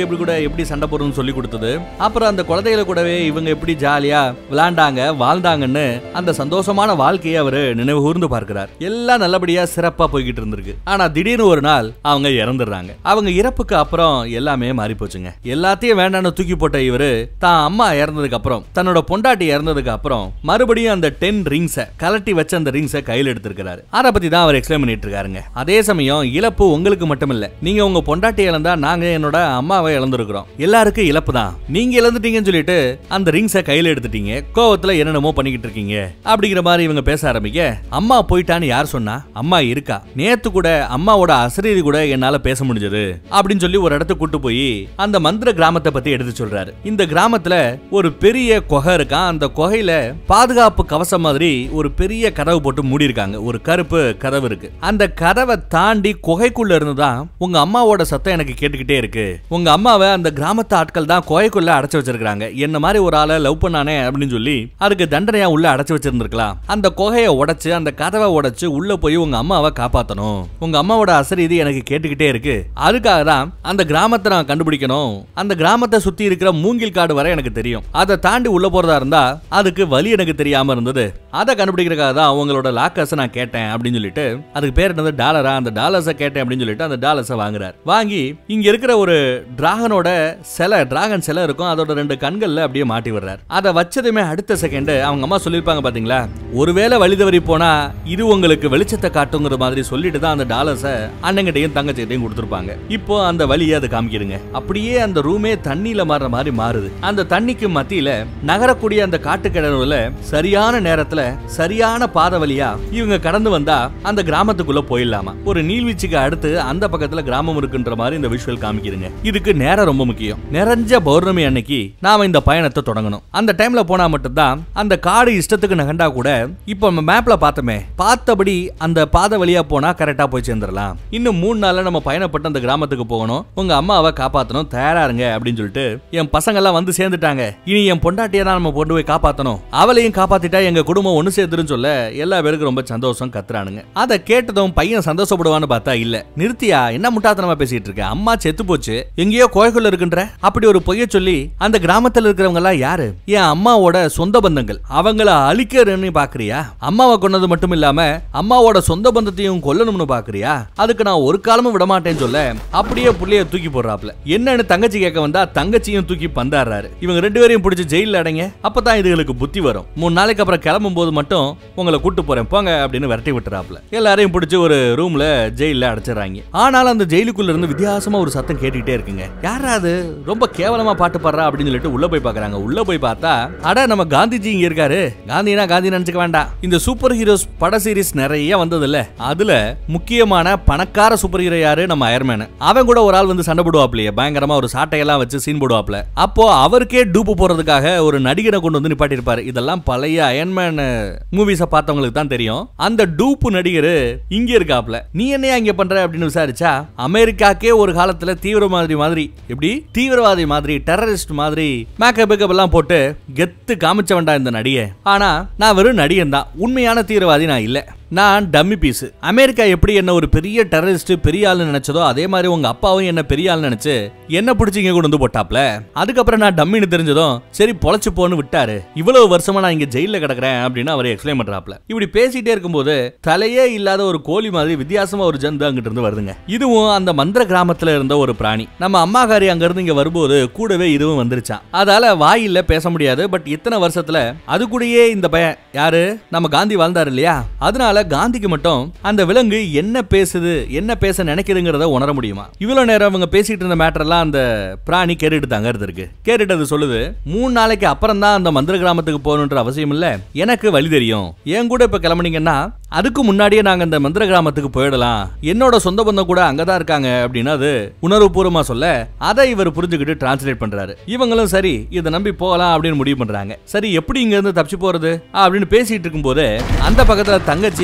குழந்தைகளுக்கு எப்படி கூட எப்படி சண்டை போடுறதுன்னு சொல்லி கொடுத்தது அப்புறம் அந்த குழந்தைகளை கூடவே இவங்க எப்படி ஜாலியா விளையாண்டாங்க வாழ்ந்தாங்கன்னு அந்த சந்தோஷமான வாழ்க்கையை அவரு நினைவு கூர்ந்து பார்க்கிறார் எல்லாம் நல்லபடியா சிறப்பா போய்கிட்டு இருந்திருக்கு ஆனா திடீர்னு ஒரு நாள் அவங்க இறந்துடுறாங்க அவங்க இறப்புக்கு அப்புறம் எல்லாமே மாறி போச்சுங்க எல்லாத்தையும் வேண்டாம்னு தூக்கி போட்ட இவரு தான் அம்மா இறந்ததுக்கு அப்புறம் தன்னோட பொண்டாட்டி இறந்ததுக்கு அப்புறம் மறுபடியும் அந்த டென் ரிங்ஸை கலட்டி வச்ச அந்த ரிங்ஸை கையில் எடுத்திருக்கிறாரு அதை பத்தி தான் அவர் எக்ஸ்பிளைன் பண்ணிட்டு இருக்காருங்க அதே சமயம் இழப்பு உங்களுக்கு மட்டும் இல்ல நீங்க உங்க பொண்டாட்டி இழந்தா நாங்க என்னோட அம்மாவை இழந்திருக்கிறோம் எல்லாருக்கும் இழப்பு தான் நீங்க இழந்துட்டீங்கன்னு சொல்லிட்டு அந்த ரிங்ஸை கையில எடுத்துட்டீங்க கோவத்துல என்னென்னமோ பண்ணிக்கிட்டு இருக்கீங்க அப்படிங்கிற மாதிரி இவங்க பேச ஆரம்பிக்க அம்மா போயிட்டான்னு யார் சொன்னா அம்மா இருக்கா நேத்து கூட அம்மாவோட அசரீதி கூட என்னால பேச முடிஞ்சது அப்படின்னு சொல்லி ஒரு இடத்துக்கு கூட்டு போய் அந்த மந்திர கிராமத்தை பத்தி எடுத்து சொல்றாரு இந்த கிராமத்துல ஒரு பெரிய குகை இருக்கான் அந்த குகையில பாதுகாப்பு கவசம் மாதிரி ஒரு பெரிய கதவு போட்டு மூடி இருக்காங்க ஒரு கருப்பு கதவு இருக்கு அந்த கதவை தாண்டி குகைக்குள்ள இருந்துதான் உங்க அம்மாவோட சத்தம் எனக்கு கேட்டுக்கிட்டே இருக்கு உங்க அம்மாவை அந்த கிராமத்து ஆட்கள் தான் குகைக்குள்ள அடைச்சு வச்சிருக்காங்க என்ன மாதிரி ஒரு ஆளை லவ் பண்ணானே அப்படின்னு சொல்லி அதுக்கு தண்டனையா உள்ள அடைச்சு வச்சிருந்திருக்கலாம் அந்த குகையை உடைச்சு அந்த கதவை உடைச்சு உள்ள போய் உங்க அம்மாவை காப்பாத்தணும் உங்க அம்மாவோட அசரீதி எனக்கு கேட்டுக்கிட்டே இருக்கு அதுக்காக தான் அந்த கிராமத்தை நான் கண்டுபிடிக்கணும் அந்த கிராமத்தை சுத்தி இருக்கிற மூங்கில் காடு வரை எனக்கு தெரியும் அதை தாண்டி உள்ள போறதா இருந்தா அதுக்கு வழி எனக்கு தெரியாம இருந்தது அதை கண்டுபிடிக்கிறதுக்காக தான் அவங்களோட லாக்கர்ஸ் நான் கேட்டேன் அப்படின்னு சொல்லிட்டு அதுக்கு பேர் என்னது டாலரா அந்த டாலர்ஸை கேட்டேன் அப்படின்னு சொல்லிட்டு அந்த டாலர்ஸை வாங்குறார் வாங்கி இங்க இருக்கிற ஒரு டிராகனோட சிலை டிராகன் சிலை இருக்கும் அதோட ரெண்டு கண்கள்ல அப்படியே மாட்டி விடுறார் அதை வச்சதுமே அடுத்த செகண்ட் அவங்க அம்மா சொல்லியிருப்பாங்க பாத்தீங்களா ஒருவேளை வழி தவறி போனா இது உங்களுக்கு வெளிச்சத்தை காட்டுங்கிற மாதிரி சொல்லிட்டு தான் அந்த டாலர்ஸை அண்ணங்கிட்டையும் தங்கச்சிட்டையும் கொடுத்துருப்பாங்க இப்போ அந்த வழியை அதை காமிக்கிறங்க அப்படியே அந்த ரூமே தண்ணியில மாறுற மாதிரி மாறுது அந்த தண்ணிக்கு மத்தியில நகரக்கூடிய அந்த காட்டு கிணறுல சரியான நேரத்துல சரியான பாதை வழியா இவங்க கடந்து வந்தா அந்த கிராமத்துக்குள்ள போயிடலாமா ஒரு நீர்வீழ்ச்சிக்கு அடுத்து அந்த பக்கத்துல கிராமம் இருக்குன்ற மாதிரி இந்த விஷுவல் காமிக்கிறங்க இதுக்கு நேரம் ரொம்ப முக்கியம் நிறைஞ்ச பௌர்ணமி அன்னைக்கு நாம இந்த பயணத்தை தொடங்கணும் அந்த டைம்ல போனா மட்டும்தான் அந்த காடு இஷ்டத்துக்கு நகண்டா கூட இப்போ நம்ம மேப்ல பார்த்தோமே பார்த்தபடி அந்த பாதை வழியா போனா கரெக்டா போய் சேர்ந்துடலாம் இன்னும் மூணு நாள்ல நம்ம பயணப்பட்டு அந்த கிராமத்துக்கு போகணும் உங்க அம்மாவை காப்பாத்தணும் தயாரா இருங்க அப்படின்னு சொல்லிட்டு என் பசங்க எல்லாம் வந்து சேர்ந்துட்டாங்க இனி என் பொண்டாட்டியை தான் நம்ம கொண்டு போய் காப்பாத்தணும் அவளையும் காப்பாத்திட்டா எங்க குடும்பம் ஒண்ணு சேர்ந்துருன்னு சொல்ல எல்லா பேருக்கும் ரொம்ப சந்தோஷம் கத்துறானுங்க அதை கேட்டதும் பையன் சந்தோஷப்படுவான்னு பார்த்தா இல்ல நிறுத்தியா என்ன முட்டாத்தனமா பேசிட்டு இருக்க அம்மா செத்து போச்சு எங்கேயோ கோயக்குள்ள இருக்குன்ற அப்படி ஒரு பொய்ய சொல்லி அந்த கிராமத்துல இருக்கிறவங்க எல்லாம் யாரு என் அம்மாவோட சொந்த பந்தங்கள் அவங்கள அழிக்கிறேன்னு பாக்குறியா அம்மாவை கொன்னது மட்டும் இல்லாம அம்மாவோட சொந்த பந்தத்தையும் கொல்லணும்னு பாக்குறியா அதுக்கு நான் ஒரு காலமும் விட மாட்டேன்னு சொல்ல அப்படியே புள்ளைய தூக்கி போடுறாப்ல என்னன்னு தங்கச்சி கேட்க வந்தா தங்கச்சியும் தூக்கி பந்தாடுறாரு இவங்க ரெண்டு பேரையும் பிடிச்சி ஜெயில அடைங்க அப்பதான் இதுகளுக்கு புத்தி வரும் மூணு நாளைக்கு அப்புறம் கிளம்பும் போது மட்டும் உங்களை கூட்டு போறேன் போங்க அப்படின்னு விரட்டி விட்டுறாப்ல எல்லாரையும் பிடிச்சி ஒரு ரூம்ல ஜெயில அடைச்சிடறாங்க ஆனாலும் அந்த ஜெயிலுக்குள்ள இருந்து வித்தியாசமா ஒரு சத்தம் கேட்டுக்கிட்டே இருக்குங்க யாரா அது ரொம்ப கேவலமா பாட்டு பாடுறா அப்படின்னு சொல்லிட்டு உள்ள போய் பாக்குறாங்க உள்ள போய் பார்த்தா அட நம்ம காந்திஜி இங்க இருக்காரு காந்தினா காந்தி நினைச்சுக்க வேண்டாம் இந்த சூப்பர் ஹீரோஸ் பட சீரிஸ் நிறைய வந்தது இல்ல அதுல முக்கியமான பணக்கார சூப்பர் ஹீரோ யாரு நம்ம அயர்மேன் அவன் கூட ஒரு ஆள் வந்து சண்டை போடுவாப்லயே பயங்கரமா ஒரு சாட்டையெல்லாம் வச்சு சீன் போடுவாப்ல அப்போ அவருக்கே டூப்பு போறதுக்காக ஒரு நடிகரை கொண்டு வந்து நிப்பாட்டியிருப்பாரு இதெல்லாம் பழைய அயன்மேன் மூவிஸ பார்த்தவங்களுக்கு தான் தெரியும் அந்த டூப்பு நடிகர் இங்க இருக்காப்ல நீ என்னையா இங்க பண்ற அப்படின்னு விசாரிச்சா அமெரிக்காக்கே ஒரு காலத்துல தீவிரவாதி மாதிரி எப்படி தீவிரவாதி மாதிரி டெரரிஸ்ட் மாதிரி மேக்கப் பேக்கப் எல்லாம் போட்டு கெத்து காமிச்ச வேண்டாம் இந்த நடிகை ஆனா நான் வெறும் நடிகன் தான் உண்மையான தீவிரவாதி நான் இல்ல நான் டம்மி பீஸ் அமெரிக்கா எப்படி என்ன ஒரு பெரிய டெரரிஸ்ட் பெரிய ஆளு நினைச்சதோ அதே மாதிரி உங்க அப்பாவும் என்ன பெரிய ஆள் நினைச்சு என்ன பிடிச்சி இங்க கொண்டு வந்து போட்டாப்ல அதுக்கப்புறம் நான் டம்மின்னு தெரிஞ்சதும் சரி பொழைச்சு போன்னு விட்டாரு இவ்வளவு வருஷமா நான் இங்க ஜெயில கிடக்குறேன் அப்படின்னு அவர் எக்ஸ்பிளைன் பண்றாப்ல இப்படி பேசிட்டே இருக்கும்போது தலையே இல்லாத ஒரு கோழி மாதிரி வித்தியாசமா ஒரு ஜந்து அங்கிட்டு இருந்து வருதுங்க இதுவும் அந்த மந்திர கிராமத்துல இருந்த ஒரு பிராணி நம்ம அம்மாக்காரி அங்க இருந்து இங்க வரும்போது கூடவே இதுவும் வந்துருச்சான் அதால வாயில்ல பேச முடியாது பட் இத்தனை வருஷத்துல அது கூடயே இந்த பையன் யாரு நம்ம காந்தி வாழ்ந்தாரு இல்லையா அதனால காந்திக்கு மட்டும் அந்த விலங்கு என்ன பேசுது என்ன பேச நினைக்குதுங்கிறத உணர முடியுமா இவ்வளவு நேரம் அவங்க பேசிட்டு இருந்த மேட்டர் எல்லாம் அந்த பிராணி கேட்டுட்டு தாங்க இருந்திருக்கு கேட்டுட்டு அது சொல்லுது மூணு நாளைக்கு அப்புறம் தான் அந்த மந்திர கிராமத்துக்கு போகணுன்ற அவசியம் இல்ல எனக்கு வழி தெரியும் என் கூட இப்ப கிளம்புனீங்கன்னா அதுக்கு முன்னாடியே நாங்க அந்த மந்திர கிராமத்துக்கு போயிடலாம் என்னோட சொந்த பந்தம் கூட அங்கதான் இருக்காங்க அப்படின்னு அது உணர்வுபூர்வமா சொல்ல அதை இவர் புரிஞ்சுக்கிட்டு டிரான்ஸ்லேட் பண்றாரு இவங்களும் சரி இதை நம்பி போகலாம் அப்படின்னு முடிவு பண்றாங்க சரி எப்படி இங்க இருந்து தப்பிச்சு போறது அப்படின்னு பேசிட்டு இருக்கும்போது அந்த பக்கத்துல தங்கச்சி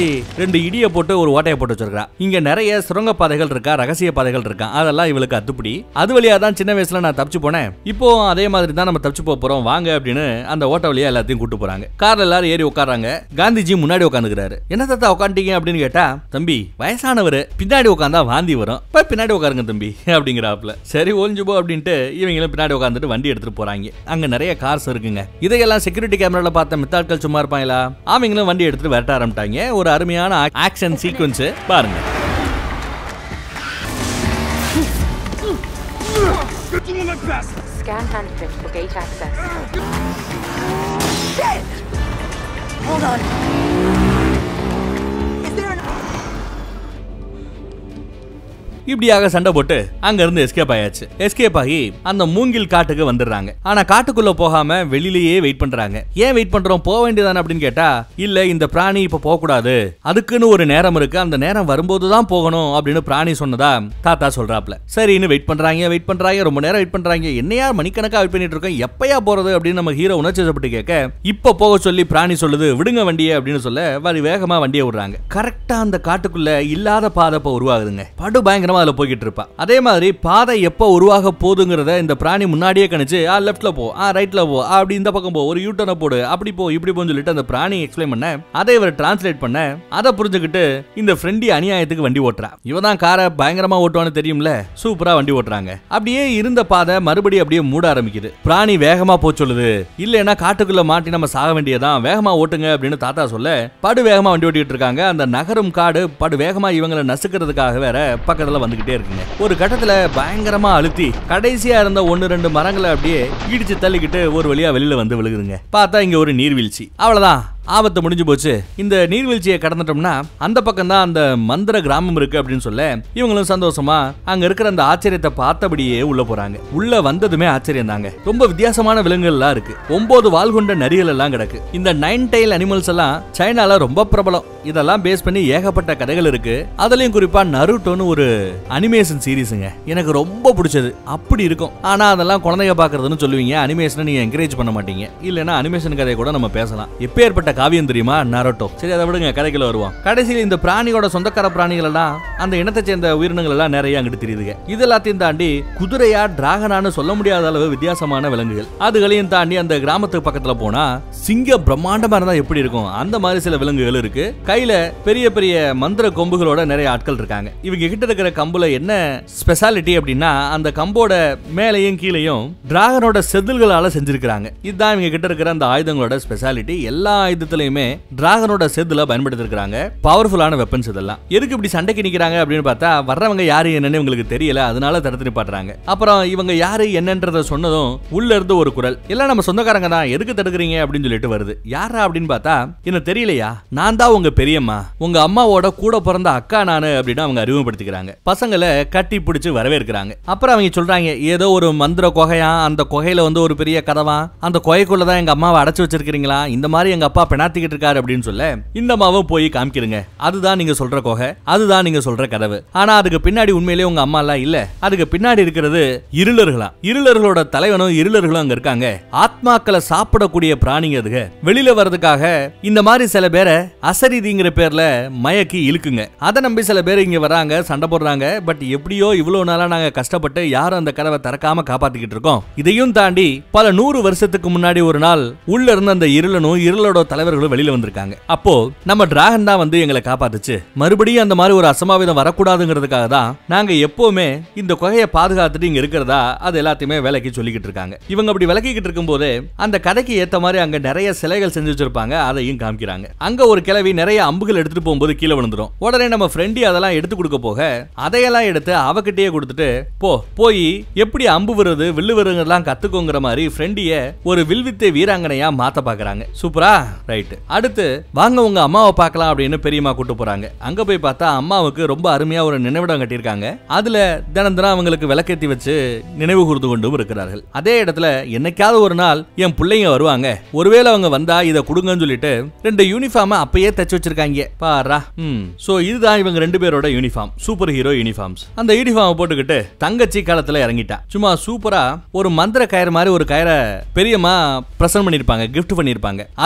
ரெண்டு இடியை போட்டு ஒரு ஓட்டையை போட்டு வச்சிருக்கா இங்க நிறைய சுரங்க பாதைகள் இருக்கா ரகசிய பாதைகள் இருக்கா அதெல்லாம் இவளுக்கு அத்துப்படி அது வழியா தான் சின்ன வயசுல நான் தப்பிச்சு போனேன் இப்போ அதே மாதிரி தான் நம்ம தப்பிச்சு போக போறோம் வாங்க அப்படின்னு அந்த ஓட்ட வழியா எல்லாத்தையும் கூட்டு போறாங்க கார்ல எல்லாரும் ஏறி உட்காராங்க காந்திஜி முன்னாடி உட்காந்துக்கிறாரு என்ன தாத்தா உட்காந்துட்டீங்க அப்படின்னு கேட்டா தம்பி வயசானவர் பின்னாடி உட்காந்தா வாந்தி வரும் இப்ப பின்னாடி உட்காருங்க தம்பி அப்படிங்கிறாப்ல சரி ஒளிஞ்சு போ அப்படின்ட்டு இவங்களும் பின்னாடி உட்காந்துட்டு வண்டி எடுத்துட்டு போறாங்க அங்க நிறைய கார்ஸ் இருக்குங்க இதையெல்லாம் செக்யூரிட்டி கேமரால பார்த்த மித்தாட்கள் சும்மா இருப்பாங்களா அவங்களும் வண்டி எடுத்துட்டு விரட்ட ஆரம்பிட்டாங்க ஒரு அருமையான ஆக்ஷன் சீக்வன்ஸ் பாருங்க Scan handprint for gate access. Hold on. Is there an இப்படியாக சண்டை போட்டு அங்க இருந்து எஸ்கேப் ஆயாச்சு எஸ்கேப் ஆகி அந்த மூங்கில் காட்டுக்கு வந்துடுறாங்க ஆனா காட்டுக்குள்ள போகாம வெளியிலேயே வெயிட் பண்றாங்க ஏன் வெயிட் பண்றோம் போக வேண்டியதானே அப்படின்னு கேட்டா இல்ல இந்த பிராணி இப்ப போக கூடாது அதுக்குன்னு ஒரு நேரம் இருக்கு அந்த நேரம் வரும்போது தான் போகணும் அப்படின்னு பிராணி சொன்னதா தாத்தா சொல்றாப்ல சரின்னு வெயிட் பண்றாங்க வெயிட் பண்றாங்க ரொம்ப நேரம் வெயிட் பண்றாங்க என்னையா மணிக்கணக்கா வெயிட் பண்ணிட்டு இருக்கோம் எப்பயா போறது அப்படின்னு நம்ம ஹீரோ உணர்ச்சிப்பட்டு கேட்க இப்ப போக சொல்லி பிராணி சொல்லுது விடுங்க வண்டியை அப்படின்னு சொல்ல வரி வேகமா வண்டியை விடுறாங்க கரெக்டா அந்த காட்டுக்குள்ள இல்லாத பாதை இப்ப உருவாகுதுங்க படு பயங்கரமா அதுல போய்கிட்டு இருப்பா அதே மாதிரி பாதை எப்ப உருவாக போகுதுங்கிறத இந்த பிராணி முன்னாடியே கணிச்சு ஆ லெஃப்ட்ல போ ஆ ரைட்ல போ ஆ, அப்படி இந்த பக்கம் போ ஒரு யூட்டர்னை போடு அப்படி போ இப்படி போன்னு சொல்லிட்டு அந்த பிராணி எக்ஸ்பிளைன் பண்ண அதை இவர் டிரான்ஸ்லேட் பண்ண அதை புரிஞ்சுக்கிட்டு இந்த ஃப்ரெண்டி அநியாயத்துக்கு வண்டி ஓட்டுறா இவ தான் காரை பயங்கரமா ஓட்டுவான்னு தெரியும்ல சூப்பரா வண்டி ஓட்டுறாங்க அப்படியே இருந்த பாதை மறுபடியும் அப்படியே மூட ஆரம்பிக்குது பிராணி வேகமா போ சொல்லுது இல்லைன்னா காட்டுக்குள்ள மாட்டி நம்ம சாக வேண்டியதான் வேகமா ஓட்டுங்க அப்படின்னு தாத்தா சொல்ல படு வேகமா வண்டி ஓட்டிட்டு இருக்காங்க அந்த நகரும் காடு படு வேகமா இவங்களை நசுக்கிறதுக்காக வேற பக்கத்துல வந்துகிட்டே இருக்குங்க ஒரு கட்டத்துல பயங்கரமா அழுத்தி கடைசியா இருந்த ஒன்னு ரெண்டு மரங்களை அப்படியே இடிச்சு தள்ளிக்கிட்டு ஒரு வழியா வெளியில வந்து விழுகுதுங்க பார்த்தா இங்க ஒரு நீர்வீழ்ச்சி அவ்வளவுதான் ஆபத்து முடிஞ்சு போச்சு இந்த நீர்வீழ்ச்சியை கடந்துட்டோம்னா அந்த பக்கம் தான் அந்த மந்திர கிராமம் இருக்கு அப்படின்னு சொல்ல இவங்களும் சந்தோஷமா அங்க இருக்கிற அந்த ஆச்சரியத்தை பார்த்தபடியே உள்ள போறாங்க உள்ள வந்ததுமே ஆச்சரியம் தாங்க ரொம்ப வித்தியாசமான விலங்குகள் எல்லாம் இருக்கு ஒன்பது வால் கொண்ட நரிகள் எல்லாம் கிடக்கு இந்த நைன் டைல் அனிமல்ஸ் எல்லாம் சைனால ரொம்ப பிரபலம் இதெல்லாம் பேஸ் பண்ணி ஏகப்பட்ட கதைகள் இருக்கு அதுலயும் குறிப்பா நருட்டோன்னு ஒரு அனிமேஷன் சீரிஸுங்க எனக்கு ரொம்ப பிடிச்சது அப்படி இருக்கும் ஆனா அதெல்லாம் குழந்தைங்க பாக்குறதுன்னு சொல்லுவீங்க அனிமேஷனை நீங்க என்கரேஜ் பண்ண மாட்டீங்க இல்லைன்னா அனிமேஷன் கதையை கூட நம்ம பேசலாம் எப்பேற்பட்ட காவியம் தெரியுமா நரோட்டோ சரி அதை விடுங்க கதைக்குள்ள வருவோம் கடைசியில் இந்த பிராணியோட சொந்தக்கார பிராணிகள் எல்லாம் அந்த இனத்தை சேர்ந்த உயிரினங்கள் எல்லாம் நிறைய அங்கிட்டு தெரியுதுங்க இது எல்லாத்தையும் தாண்டி குதிரையா டிராகனான்னு சொல்ல முடியாத அளவு வித்தியாசமான விலங்குகள் அதுகளையும் தாண்டி அந்த கிராமத்துக்கு பக்கத்துல போனா சிங்க பிரம்மாண்டமா இருந்தா எப்படி இருக்கும் அந்த மாதிரி சில விலங்குகள் இருக்கு கையில பெரிய பெரிய மந்திர கொம்புகளோட நிறைய ஆட்கள் இருக்காங்க இவங்க கிட்ட இருக்கிற கம்புல என்ன ஸ்பெஷாலிட்டி அப்படின்னா அந்த கம்போட மேலையும் கீழையும் டிராகனோட செதில்களால செஞ்சிருக்காங்க இதுதான் இவங்க கிட்ட இருக்கிற அந்த ஆயுதங்களோட ஸ்பெஷாலிட்டி எல்லா ஆயுதத்திலையுமே டிராகனோட செதுல பயன்படுத்திருக்காங்க பவர்ஃபுல்லான வெப்பன்ஸ் இதெல்லாம் எதுக்கு இப்படி சண்டைக்கு நிக்கிறாங்க அப்படின்னு பார்த்தா வர்றவங்க யாரு என்னன்னு இவங்களுக்கு தெரியல அதனால தடுத்து நிப்பாட்டுறாங்க அப்புறம் இவங்க யாரு என்னன்றத சொன்னதும் உள்ள இருந்து ஒரு குரல் எல்லாம் நம்ம சொந்தக்காரங்க தான் எதுக்கு தடுக்கிறீங்க அப்படின்னு சொல்லிட்டு வருது யாரா அப்படின்னு பார்த்தா எனக்கு தெரியலையா நான் தான் உங்க பெரியம்மா உங்க அம்மாவோட கூட பிறந்த அக்கா நானு அப்படின்னு அவங்க அறிமுகப்படுத்திக்கிறாங்க பசங்களை கட்டி பிடிச்சு வரவேற்கிறாங்க அப்புறம் அவங்க சொல்றாங்க ஏதோ ஒரு மந்திர குகையா அந்த குகையில வந்து ஒரு பெரிய கதவா அந்த குகைக்குள்ள தான் எங்க அம்மாவை அடைச்சு வச்சிருக்கீங்களா இந்த மாதிரி எங்க அப்பா பெணாத்திக்கிட்டு இருக்காரு அப்படின்னு சொல்ல இந்த அம்மாவும் போய் காமிக்கிறங்க அதுதான் நீங்க சொல்ற குகை அதுதான் நீங்க சொல்ற கதவு ஆனா அதுக்கு பின்னாடி உண்மையிலேயே உங்க அம்மா எல்லாம் இல்ல அதுக்கு பின்னாடி இருக்கிறது இருளர்களா இருளர்களோட தலைவனும் இருளர்களும் அங்க இருக்காங்க ஆத்மாக்களை சாப்பிடக்கூடிய பிராணிங்க அதுக வெளியில வர்றதுக்காக இந்த மாதிரி சில பேரை அசரிதிங்கிற பேர்ல மயக்கி இழுக்குங்க அதை நம்பி சில பேர் இங்க வராங்க சண்டை போடுறாங்க பட் எப்படியோ இவ்வளவு நாளா நாங்க கஷ்டப்பட்டு யாரும் அந்த கதவை திறக்காம காப்பாத்திக்கிட்டு இருக்கோம் இதையும் தாண்டி பல நூறு வருஷத்துக்கு முன்னாடி ஒரு நாள் உள்ள இருந்த அந்த இருளனும் இருளோட தலைவர்களும் வெளியில வந்திருக்காங்க அப்போ நம்ம டிராகன் தான் வந்து எங்களை காப்பாத்துச்சு மறுபடியும் அந்த மாதிரி ஒரு அசம்பாவிதம் வரக்கூடாதுங்கிறதுக்காக தான் நாங்க எப்பவுமே இந்த குகையை பாதுகாத்துட்டு இங்க இருக்கிறதா அது எல்லாத்தையுமே விலைக்கு சொல்லிக்கிட்டு இருக்காங்க இவங்க அப்படி விளக்கிக்கிட்டு இருக்கும்போது அந்த கதைக்கு ஏத்த மாதிரி அங்க நிறைய சிலைகள் செஞ்சு வச்சிருப்பாங்க அதையும் காமிக்கிறாங்க அங்க ஒரு கிழவி நிறைய அம்புகள் எடுத்துட்டு போகும்போது கீழே விழுந்துரும் உடனே நம்ம ஃப்ரெண்டி அதெல்லாம் எடுத்து கொடுக்க போக அதையெல்லாம் எடுத்து அவகிட்டயே கொடுத்துட்டு போ போய் எப்படி அம்பு வருது வில்லு வருங்கெல்லாம் கத்துக்கோங்கிற மாதிரி ஃப்ரெண்டிய ஒரு வில்வித்தை வீராங்கனையா மாத்த பாக்குறாங்க சூப்பரா ரைட் அடுத்து வாங்க உங்க அம்மாவை பார்க்கலாம் அப்படின்னு பெரியம்மா கூட்டு போறாங்க அங்க போய் பார்த்தா அம்மாவுக்கு ரொம்ப அருமையா ஒரு நினைவிடம் கட்டியிருக்காங்க அதுல தினம் தினம் அவங்களுக்கு விளக்கேத்தி வச்சு நினைவு கூர்ந்து கொண்டும் இருக்கிறார்கள் அதே இடத்துல என்னைக்காவது ஒரு நாள் என் பிள்ளைங்க வருவாங்க ஒருவேளை அவங்க வந்தா இதை கொடுங்கன்னு சொல்லிட்டு ரெண்டு யூனிஃபார்ம் அப்பயே தச்சு வச்சிருக்காங்க பாரா ம் சோ இதுதான் இவங்க ரெண்டு பேரோட யூனிஃபார்ம் சூப்பர் ஹீரோ யூனிஃபார்ம்ஸ் அந்த யூனிஃபார்ம் போட்டுக்கிட்டு தங்கச்சி காலத்துல இறங்கிட்டா சும்மா சூப்பரா ஒரு மந்திர கயிறு மாதிரி ஒரு கயிறை பெரியம்மா பிரசன்ட் பண்ணிருப்பாங்க gift பண்ணிருப்பாங்க அதுவும் டிராகன்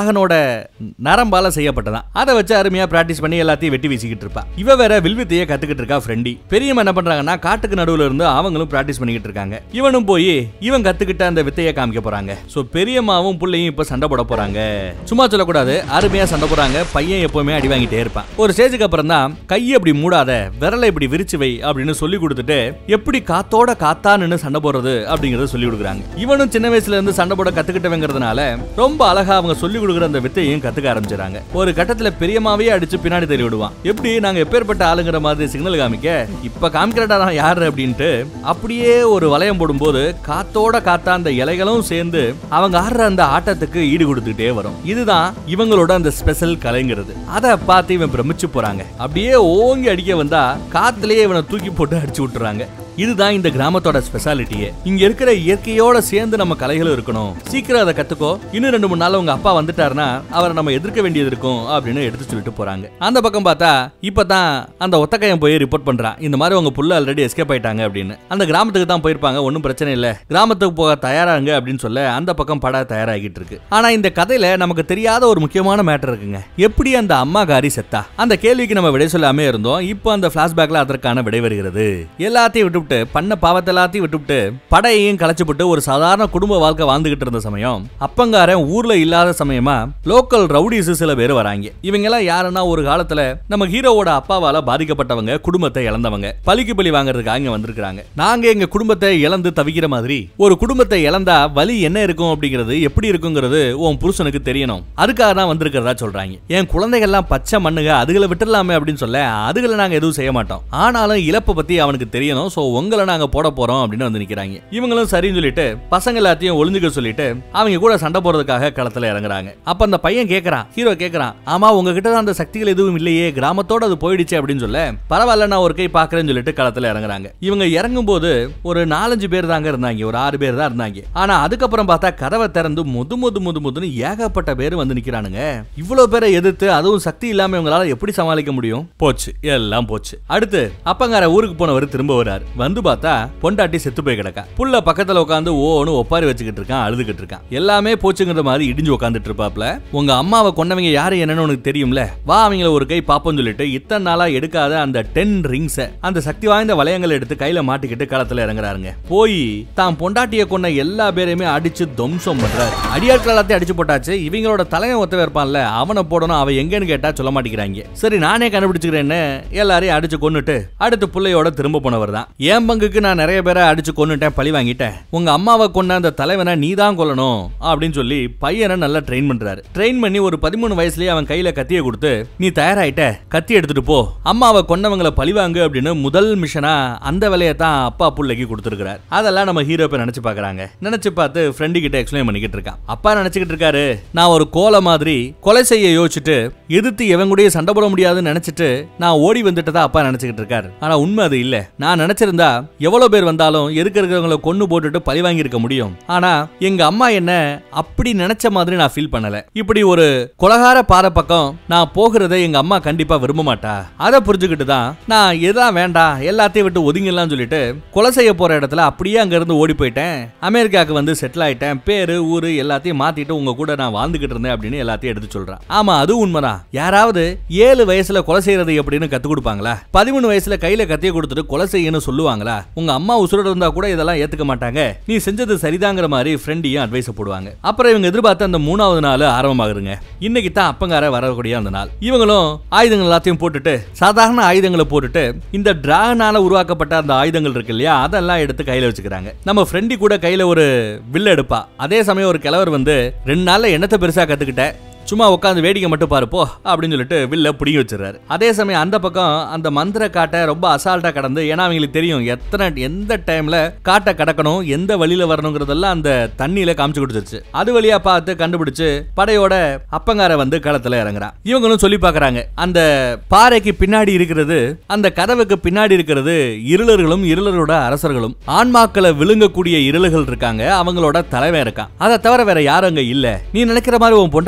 டிராகனோட நரம்பால செய்யப்பட்டதான் அதை வச்சு அருமையா பிராக்டிஸ் பண்ணி எல்லாத்தையும் வெட்டி வீசிக்கிட்டு இருப்பா இவ வேற வில்வித்தைய கத்துக்கிட்டு இருக்கா ஃப்ரெண்டி பெரியம்மா என்ன பண்றாங்கன்னா காட்டுக்கு நடுவுல இருந்து அவங்களும் பிராக்டிஸ் பண்ணிக்கிட்டு இருக்காங்க இவனும் போய் இவன் கத்துக்கிட்ட அந்த வித்தைய காமிக்க போறாங்க சோ பெரியம்மாவும் புள்ளையும் இப்ப சண்டை போட போறாங்க சும்மா சொல்லக்கூடாது அருமையா சண்டை போறாங்க பையன் எப்பவுமே அடி வாங்கிட்டே இருப்பான் ஒரு ஸ்டேஜுக்கு அப்புறம் தான் கையை இப்படி மூடாத விரலை இப்படி விரிச்சு வை அப்படின்னு சொல்லி கொடுத்துட்டு எப்படி காத்தோட காத்தா நின்னு சண்டை போடுறது அப்படிங்கறத சொல்லி கொடுக்குறாங்க இவனும் சின்ன வயசுல இருந்து சண்டை போட கத்துக்கிட்டவங்கிறதுனால ரொம்ப அழகா அவங்க சொல்லி கொடுக்குற அந்த வித்தையும் கத்துக்க ஆரம்பிச்சாங்க ஒரு கட்டத்துல பெரியமாவே அடிச்சு பின்னாடி தெரிய விடுவான் எப்படி நாங்க எப்பேற்பட்ட ஆளுங்கிற மாதிரி சிக்னல் காமிக்க இப்ப காமிக்கிறடா நான் யாரு அப்படின்ட்டு அப்படியே ஒரு வளையம் போடும்போது காத்தோட காத்தா அந்த இலைகளும் சேர்ந்து அவங்க ஆடுற அந்த ஆட்டத்துக்கு ஈடு கொடுத்துட்டே வரும் இதுதான் இவங்களோட அந்த ஸ்பெஷல் கலைங்கிறது அதை பார்த்து இவன் பிரமிச்சு போறாங்க அப்படியே ஓங்கி அடிக்க வந்தா காத்துலயே இவனை தூக்கி போட்டு அடிச்சு விட்டுறாங்க இதுதான் இந்த கிராமத்தோட ஸ்பெஷாலிட்டியே இங்க இருக்கிற இயற்கையோட சேர்ந்து நம்ம கலைகளும் இருக்கணும் சீக்கிரம் அதை கத்துக்கோ இன்னும் ரெண்டு மூணு நாள் உங்க அப்பா வந்துட்டாருன்னா அவரை நம்ம எதிர்க்க வேண்டியது இருக்கும் அப்படின்னு எடுத்து சொல்லிட்டு போறாங்க அந்த பக்கம் பார்த்தா இப்பதான் அந்த ஒத்தக்கையன் போய் ரிப்போர்ட் பண்றான் இந்த மாதிரி உங்க புள்ள ஆல்ரெடி எஸ்கேப் ஆயிட்டாங்க அப்படின்னு அந்த கிராமத்துக்கு தான் போயிருப்பாங்க ஒன்றும் பிரச்சனை இல்ல கிராமத்துக்கு போக தயாராங்க அப்படின்னு சொல்ல அந்த பக்கம் பட தயாராகிட்டு இருக்கு ஆனா இந்த கதையில நமக்கு தெரியாத ஒரு முக்கியமான மேட்டர் இருக்குங்க எப்படி அந்த அம்மாகாரி செத்தா அந்த கேள்விக்கு நம்ம விடை சொல்லாமே இருந்தோம் இப்போ அந்த பிளாஷ்பேக்ல அதற்கான விடை வருகிறது எல்லாத்தையும் விட்டுவிட்டு பண்ண பாவத்தை எல்லாத்தையும் விட்டுவிட்டு படையையும் களைச்சுப்பட்டு ஒரு சாதாரண குடும்ப வாழ்க்கை வாழ்ந்துகிட்டு இருந்த சமயம் அப்பங்காரன் ஊர்ல இல்லாத சமயமா லோக்கல் ரவுடிஸ் சில பேர் வராங்க இவங்க எல்லாம் யாருன்னா ஒரு காலத்துல நம்ம ஹீரோவோட அப்பாவால பாதிக்கப்பட்டவங்க குடும்பத்தை இழந்தவங்க பலிக்கு பலி வாங்குறதுக்காக இங்க வந்திருக்காங்க நாங்க எங்க குடும்பத்தை இழந்து தவிக்கிற மாதிரி ஒரு குடும்பத்தை இழந்தா வலி என்ன இருக்கும் அப்படிங்கிறது எப்படி இருக்குங்கிறது உன் புருஷனுக்கு தெரியணும் அதுக்காக தான் வந்திருக்கிறதா சொல்றாங்க என் குழந்தைகள்லாம் பச்சை மண்ணுக அதுகளை விட்டுடலாமே அப்படின்னு சொல்ல அதுகளை நாங்க எதுவும் செய்ய மாட்டோம் ஆனாலும் இழப்பை பத்தி அவனுக்கு தெரியணும் சோ உங்களை நாங்க போட போறோம் அப்படின்னு வந்து நிக்கிறாங்க இவங்களும் சரின்னு சொல்லிட்டு பசங்க எல்லாத்தையும் ஒளிஞ்சுக்க சொல்லிட்டு அவங்க கூட சண்டை போறதுக்காக களத்துல இறங்குறாங்க அப்ப அந்த பையன் கேக்குறான் ஹீரோ கேக்குறான் ஆமா உங்ககிட்ட தான் அந்த சக்திகள் எதுவும் இல்லையே கிராமத்தோட அது போயிடுச்சு அப்படின்னு சொல்ல பரவாயில்ல நான் ஒரு கை பாக்குறேன்னு சொல்லிட்டு களத்துல இறங்குறாங்க இவங்க இறங்கும் போது ஒரு நாலஞ்சு பேர் தாங்க இருந்தாங்க ஒரு ஆறு பேர் தான் இருந்தாங்க ஆனா அதுக்கப்புறம் பார்த்தா கதவை திறந்து முது முது முது முதுன்னு ஏகப்பட்ட பேர் வந்து நிக்கிறானுங்க இவ்வளவு பேரை எதிர்த்து அதுவும் சக்தி இல்லாம இவங்களால எப்படி சமாளிக்க முடியும் போச்சு எல்லாம் போச்சு அடுத்து அப்பங்கார ஊருக்கு போனவர் திரும்ப வராரு வந்து பார்த்தா பொண்டாட்டி செத்து போய் கிடக்கா புள்ள பக்கத்துல உட்காந்து ஓன்னு ஒப்பாரி வச்சுக்கிட்டு இருக்கான் அழுதுகிட்டு இருக்கான் எல்லாமே போச்சுங்கிற மாதிரி இடிஞ்சு உட்காந்துட்டு இருப்பாப்ல உங்க அம்மாவை கொண்டவங்க யாரு என்னன்னு உனக்கு தெரியும்ல வா அவங்கள ஒரு கை பாப்போம்னு சொல்லிட்டு இத்தனை நாளா எடுக்காத அந்த டென் ரிங்ஸ் அந்த சக்தி வாய்ந்த வளையங்களை எடுத்து கையில மாட்டிக்கிட்டு களத்துல இறங்குறாருங்க போய் தான் பொண்டாட்டிய கொண்ட எல்லா பேரையுமே அடிச்சு துவம்சம் பண்றாரு அடியாட்கள் எல்லாத்தையும் அடிச்சு போட்டாச்சு இவங்களோட தலைவன் ஒத்த இருப்பான்ல அவனை போடணும் அவன் எங்கன்னு கேட்டா சொல்ல மாட்டேங்கிறாங்க சரி நானே கண்டுபிடிச்சுக்கிறேன்னு எல்லாரையும் அடிச்சு கொன்னுட்டு அடுத்து புள்ளையோட திரும்ப போனவர் தான் என் பங்குக்கு நான் நிறைய பேரை அடிச்சு கொன்னுட்டேன் பழி வாங்கிட்டேன் உங்க அம்மாவை கொண்ட அந்த தலைவனை நீ தான் கொல்லணும் அப்படின்னு சொல்லி பையனை நல்லா ட்ரெயின் பண்றாரு ட்ரெயின் பண்ணி ஒரு பதிமூணு வயசுலயே அவன் கையில கத்தியை கொடுத்து நீ தயாராயிட்ட கத்தி எடுத்துட்டு போ அம்மாவை கொன்னவங்களை பழிவாங்கு அப்படின்னு முதல் மிஷனா அந்த வேலையை தான் அப்பா புள்ளைக்கு கொடுத்துருக்காரு அதெல்லாம் நம்ம ஹீரோ இப்ப நினைச்சு பாக்குறாங்க நினைச்சு பார்த்து ஃப்ரெண்டு கிட்ட எக்ஸ்பிளைன் பண்ணிக்கிட்டு இருக்கான் அப்பா நினைச்சுக்கிட்டு இருக்காரு நான் ஒரு கோலை மாதிரி கொலை செய்ய யோசிச்சுட்டு எதிர்த்து எவன் கூடயே சண்டை போட முடியாதுன்னு நினைச்சிட்டு நான் ஓடி வந்துட்டதா அப்பா நினைச்சுக்கிட்டு இருக்காரு ஆனா உண்மை அது இல்ல நான் நினைச்சிருந்தா எவ்வளவு பேர் வந்தாலும் எதுக்கு இருக்கிறவங்களை கொண்டு போட்டுட்டு பழி வாங்கி இருக்க முடியும் ஆனா எங்க அம்மா என்ன அப்படி நினைச்ச மாதிரி நான் ஃபீல் பண்ணல இப்படி ஒரு கொலகார பாறை பக்கம் நான் போகிறதை எங்க அம்மா கண்டிப்பா விரும்ப மாட்டா அதை புரிஞ்சுக்கிட்டு தான் நான் எதான் வேண்டாம் எல்லாத்தையும் விட்டு ஒதுங்கிடலாம் சொல்லிட்டு கொலை செய்ய போற இடத்துல அப்படியே அங்க இருந்து ஓடி போயிட்டேன் அமெரிக்காவுக்கு வந்து செட்டில் ஆயிட்டேன் பேரு ஊரு எல்லாத்தையும் மாத்திட்டு உங்க கூட நான் வாழ்ந்துகிட்டு இருந்தேன் அப்படின்னு எல்லாத்தையும் எடுத்து சொல்றான் ஆமா அது உண்மைதான் யாராவது ஏழு வயசுல கொலை செய்யறது எப்படின்னு கத்து கொடுப்பாங்களா பதிமூணு வயசுல கையில கத்திய கொடுத்துட்டு கொலை செய்யணும் சொல்லுவாங்களா உங்க அம்மா உசுரோட இருந்தா கூட இதெல்லாம் ஏத்துக்க மாட்டாங்க நீ செஞ்சது சரிதாங்கிற மாதிரி ஃப்ரெண்டையும் அட்வைஸ் போடுவாங்க அப்புறம் இவங்க எதிர்பார்த்த அந்த மூணாவது நாள் ஆரம்பமாகுதுங்க இன்னைக்கு தான் அப்பங்கார வரக்கூடிய அந்த நாள் இவங்களும் ஆயுதங்கள் எல்லாத்தையும் போட்டுட்டு சாதாரண ஆயுதங்களை போட்டுட்டு இந்த டிராகனால உருவாக்கப்பட்ட அந்த ஆயுதங்கள் இருக்கு இல்லையா அதெல்லாம் எடுத்து கையில வச்சுக்கிறாங்க நம்ம ஃப்ரெண்டி கூட கையில ஒரு வில் எடுப்பா அதே சமயம் ஒரு கிழவர் வந்து ரெண்டு நாள்ல என்னத்தை பெருசா கத்துக்கிட்ட சும்மா உட்காந்து வேடிக்கை மட்டும் பாரு போ அப்படின்னு சொல்லிட்டு வில்ல பிடிங்கி வச்சிடறாரு அதே சமயம் அந்த பக்கம் அந்த மந்திர காட்டை ரொம்ப அசால்ட்டா கடந்து ஏன்னா அவங்களுக்கு தெரியும் எத்தனை எந்த டைம்ல காட்டை கடக்கணும் எந்த வழியில வரணுங்கிறதெல்லாம் அந்த தண்ணியில காமிச்சு கொடுத்துருச்சு அது வழியா பார்த்து கண்டுபிடிச்சு படையோட அப்பங்கார வந்து களத்துல இறங்குறான் இவங்களும் சொல்லி பார்க்கறாங்க அந்த பாறைக்கு பின்னாடி இருக்கிறது அந்த கதவுக்கு பின்னாடி இருக்கிறது இருளர்களும் இருளரோட அரசர்களும் ஆன்மாக்களை விழுங்கக்கூடிய இருளுகள் இருக்காங்க அவங்களோட தலைவன் இருக்கான் அதை தவிர வேற யாரும் அங்க இல்ல நீ நினைக்கிற மாதிரி உன் பொண்டாட்டி அங்க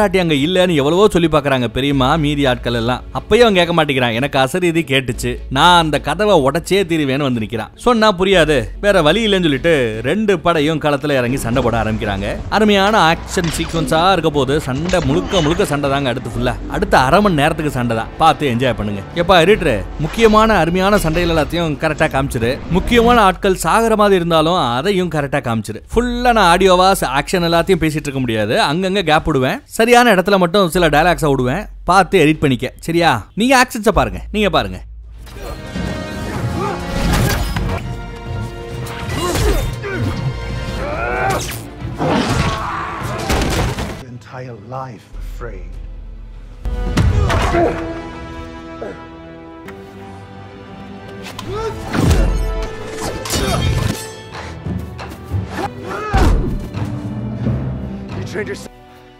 இல்லன்னு எவ்வளவோ சொல்லி பாக்குறாங்க பெரியம்மா மீதி ஆட்கள் எல்லாம் அப்பயும் அவன் கேட்க மாட்டேங்கிறான் எனக்கு அசரீதி கேட்டுச்சு நான் அந்த கதவை உடைச்சே தீருவேன்னு வந்து நிக்கிறான் சொன்னா புரியாது வேற வழி இல்லைன்னு சொல்லிட்டு ரெண்டு படையும் களத்துல இறங்கி சண்டை போட ஆரம்பிக்கிறாங்க அருமையான ஆக்ஷன் சீக்வன்ஸா இருக்க போது சண்டை முழுக்க முழுக்க சண்டை தாங்க அடுத்து ஃபுல்லா அடுத்த அரை மணி நேரத்துக்கு சண்டை தான் பார்த்து என்ஜாய் பண்ணுங்க எப்பா எடிட்டர் முக்கியமான அருமையான சண்டைகள் எல்லாத்தையும் கரெக்டா காமிச்சிரு முக்கியமான ஆட்கள் சாகர மாதிரி இருந்தாலும் அதையும் கரெக்டா காமிச்சிரு ஃபுல்லா நான் ஆடியோவா ஆக்ஷன் எல்லாத்தையும் பேசிட்டு இருக்க முடியாது அங்கங்க கேப் விடுவேன் சரியான இடத்துல மட்டும் சில டயலாக்ஸை விடுவேன் பார்த்து எடிட் பண்ணிக்க சரியா நீங்க ஆக்ஷன்ஸை பாருங்க நீங்க பாருங்க entire life afraid. You trained yourself.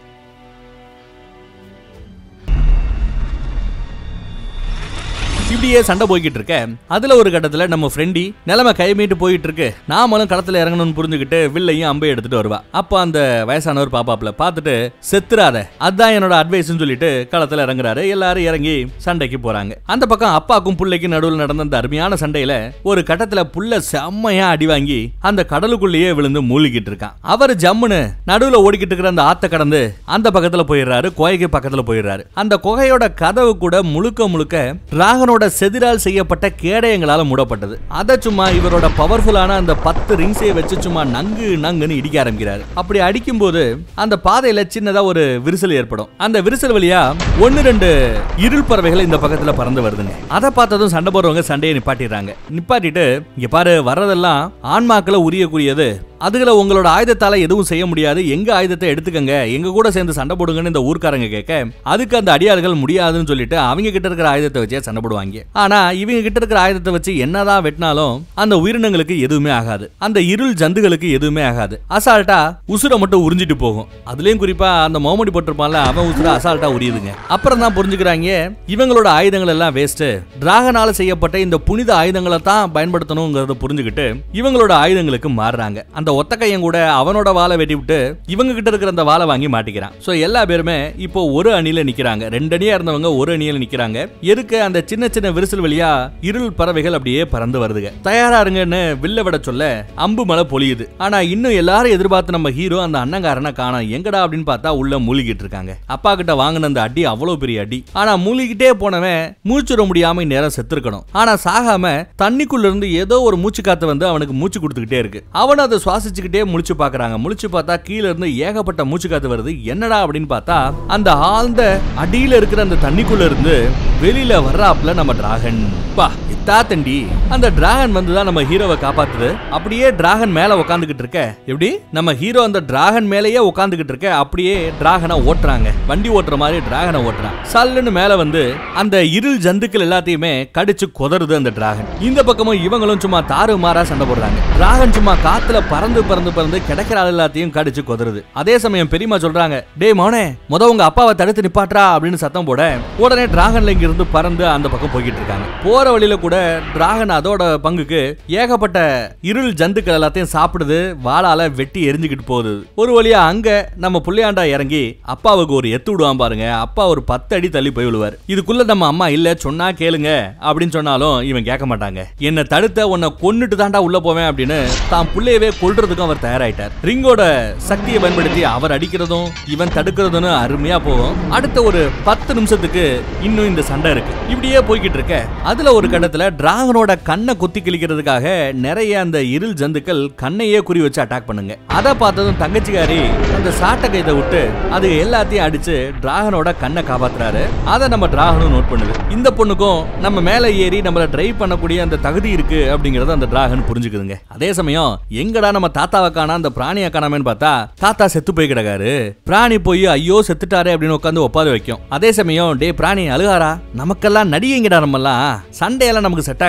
இப்படியே சண்டை போய்கிட்டு இருக்க அதுல ஒரு கட்டத்துல நம்ம ஃப்ரெண்டி நிலைமை கைமீட்டு போயிட்டு இருக்கு நாமளும் களத்துல இறங்கணும்னு புரிஞ்சுக்கிட்டு வில்லையும் அம்பை எடுத்துட்டு வருவா அப்ப அந்த வயசானவர் பாப்பாப்ல பார்த்துட்டு செத்துறாத அதான் என்னோட அட்வைஸ்னு சொல்லிட்டு களத்துல இறங்குறாரு எல்லாரும் இறங்கி சண்டைக்கு போறாங்க அந்த பக்கம் அப்பாக்கும் புள்ளைக்கும் நடுவில் நடந்த அந்த அருமையான சண்டையில ஒரு கட்டத்துல புள்ள செம்மையா அடி வாங்கி அந்த கடலுக்குள்ளேயே விழுந்து மூழ்கிட்டு இருக்கான் அவர் ஜம்முன்னு நடுவுல ஓடிக்கிட்டு இருக்கிற அந்த ஆத்த கடந்து அந்த பக்கத்துல போயிடுறாரு குகைக்கு பக்கத்துல போயிடுறாரு அந்த குகையோட கதவு கூட முழுக்க முழுக்க டிராகனோட செதிரால் செய்யப்பட்ட கேடயங்களால மூடப்பட்டது அதை சும்மா இவரோட பவர்ஃபுல்லான அந்த பத்து ரிங்ஸை வச்சு சும்மா நங்கு நங்குன்னு இடிக்க ஆரம்பிக்கிறாரு அப்படி அடிக்கும் போது அந்த பாதையில சின்னதா ஒரு விரிசல் ஏற்படும் அந்த விரிசல் வழியா ஒன்னு ரெண்டு இருள் பறவைகள் இந்த பக்கத்துல பறந்து வருதுங்க அதை பார்த்ததும் சண்டை போடுறவங்க சண்டையை நிப்பாட்டிடுறாங்க நிப்பாட்டிட்டு இங்க பாரு வர்றதெல்லாம் ஆன்மாக்களை உரியக்கூடியது அதுகளை உங்களோட ஆயுதத்தால எதுவும் செய்ய முடியாது எங்க ஆயுதத்தை எடுத்துக்கங்க எங்க கூட சேர்ந்து சண்டை போடுங்கன்னு இந்த ஊர்க்காரங்க கேட்க அதுக்கு அந்த அடியாள்கள் முடியாதுன்னு சொல்லிட்டு அவங்க கிட்ட இருக்கிற ஆயுதத்தை வச்சே சண்டை போடுவாங்க ஆனா இவங்க கிட்ட இருக்கிற ஆயுதத்தை வச்சு என்னதான் வெட்டினாலும் அந்த உயிரினங்களுக்கு எதுவுமே ஆகாது அந்த இருள் ஜந்துகளுக்கு எதுவுமே ஆகாது அசால்ட்டா உசுரை மட்டும் உறிஞ்சிட்டு போகும் அதுலயும் குறிப்பா அந்த மோமடி போட்டிருப்பான்ல அவன் உசுர அசால்ட்டா உரியுதுங்க அப்புறம் தான் புரிஞ்சுக்கிறாங்க இவங்களோட ஆயுதங்கள் எல்லாம் வேஸ்ட் டிராகனால செய்யப்பட்ட இந்த புனித ஆயுதங்களை தான் பயன்படுத்தணுங்கிறத புரிஞ்சுக்கிட்டு இவங்களோட ஆயுதங்களுக்கு மாறுறாங்க அந்த ஒத்த கையன் கூட அவனோட வாளை வெட்டி விட்டு இவங்க கிட்ட இருக்கிற அந்த வாளை வாங்கி மாட்டிக்கிறான் சோ எல்லா பேருமே இப்போ ஒரு அணியில நிக்கிறாங்க ரெண்டு அணியா இருந்தவங்க ஒரு அணியில நிக்கிறாங்க எதுக்கு அந்த சின்ன சின்ன விரிசல் வழியா இருள் பறவைகள் அப்படியே பறந்து வருதுங்க தயாரா இருங்கன்னு வில்ல விட சொல்ல அம்பு மலை பொழியுது ஆனா இன்னும் எல்லாரும் எதிர்பார்த்து நம்ம ஹீரோ அந்த அண்ணங்காரனை காணோம் எங்கடா அப்படின்னு பார்த்தா உள்ள மூழ்கிட்டு இருக்காங்க அப்பா கிட்ட வாங்கின அந்த அடி அவ்வளவு பெரிய அடி ஆனா மூழ்கிட்டே போனவன் மூச்சுட முடியாம நேரம் செத்துருக்கணும் ஆனா சாகாம தண்ணிக்குள்ள இருந்து ஏதோ ஒரு மூச்சு காத்து வந்து அவனுக்கு மூச்சு கொடுத்துக்கிட்டே இருக்கு அவன் அதை சுவாசிச்சுக்கிட்டே முழிச்சு பாக்குறாங்க முழிச்சு பார்த்தா கீழ இருந்து ஏகப்பட்ட மூச்சு காத்து வருது என்னடா அப்படின்னு பார்த்தா அந்த ஆழ்ந்த அடியில இருக்கிற அந்த தண்ணிக்குள்ள இருந்து வெளியில வர்றாப்ல நம்ம டிராகன் பா இத்தா தண்டி அந்த டிராகன் வந்து தான் நம்ம ஹீரோவை காப்பாத்துது அப்படியே டிராகன் மேல உட்காந்துக்கிட்டு இருக்க எப்படி நம்ம ஹீரோ அந்த டிராகன் மேலேயே உட்காந்துக்கிட்டு இருக்க அப்படியே டிராகனை ஓட்டுறாங்க வண்டி ஓட்டுற மாதிரி டிராகனை ஓட்டுறான் சல்லுன்னு மேல வந்து அந்த இருள் ஜந்துக்கள் எல்லாத்தையுமே கடிச்சு கொதறுது அந்த டிராகன் இந்த பக்கமும் இவங்களும் சும்மா தாறு மாறா சண்டை போடுறாங்க டிராகன் சும்மா காத்துல பறந்து பறந்து பறந்து கிடைக்கிற ஆள் எல்லாத்தையும் கடிச்சு கொதறுது அதே சமயம் பெரியம்மா சொல்றாங்க டேய் மோனே முத உங்க அப்பாவை தடுத்து நிப்பாட்றா அப்படின்னு சத்தம் போட உடனே டிராகன்ல இங்க இருந்து பறந்து அந்த பக்கம் போய்கிட்டு இருக்காங்க போற வழியில கூட டிராகன் அதோட பங்குக்கு ஏகப்பட்ட இருள் ஜந்துக்கள் எல்லாத்தையும் சாப்பிடுது வாளால வெட்டி எரிஞ்சுக்கிட்டு போகுது ஒரு வழியா அங்க நம்ம புள்ளையாண்டா இறங்கி அப்பாவுக்கு ஒரு எத்து விடுவான் பாருங்க அப்பா ஒரு பத்து அடி தள்ளி போய் விழுவார் இதுக்குள்ள நம்ம அம்மா இல்ல சொன்னா கேளுங்க அப்படின்னு சொன்னாலும் இவன் கேட்க மாட்டாங்க என்ன தடுத்த உன்னை கொன்னுட்டு தாண்டா உள்ள போவேன் அப்படின்னு தான் புள்ளையவே கொல்றதுக்கும் அவர் தயாராயிட்டார் ரிங்கோட சக்தியை பயன்படுத்தி அவர் அடிக்கிறதும் இவன் தடுக்கிறதுன்னு அருமையா போகும் அடுத்த ஒரு பத்து நிமிஷத்துக்கு இன்னும் இந்த சண்டை இருக்கு இப்படியே போய்கிட்டு இருக்க அதுல ஒரு கட்டத்துல டிராகனோட கண்ணை குத்தி கிழிக்கிறதுக்காக நிறைய அந்த இருள் ஜந்துக்கள் கண்ணையே குறி வச்சு அட்டாக் பண்ணுங்க அதை பார்த்ததும் தங்கச்சிக்காரி அந்த சாட்டை கைதை விட்டு அது எல்லாத்தையும் அடிச்சு டிராகனோட கண்ணை காப்பாத்துறாரு அதை நம்ம டிராகனும் நோட் பண்ணுது இந்த பொண்ணுக்கும் நம்ம மேல ஏறி நம்மள டிரைவ் பண்ணக்கூடிய அந்த தகுதி இருக்கு அப்படிங்கறத அந்த டிராகன் புரிஞ்சுக்குதுங்க அதே சமயம் எங்கடா நம்ம தாத்தாவை காணா அந்த பிராணியை காணாமன்னு பார்த்தா தாத்தா செத்து போய் கிடக்காரு பிராணி போய் ஐயோ செத்துட்டாரே அப்படின்னு உட்காந்து ஒப்பாது வைக்கும் அதே சமயம் டே பிராணி அழுகாரா நமக்கெல்லாம் நடிகைங்கடா நம்மெல்லாம் சண்டையெல்லாம் நமக்கு செட் ஆகாது நம்ம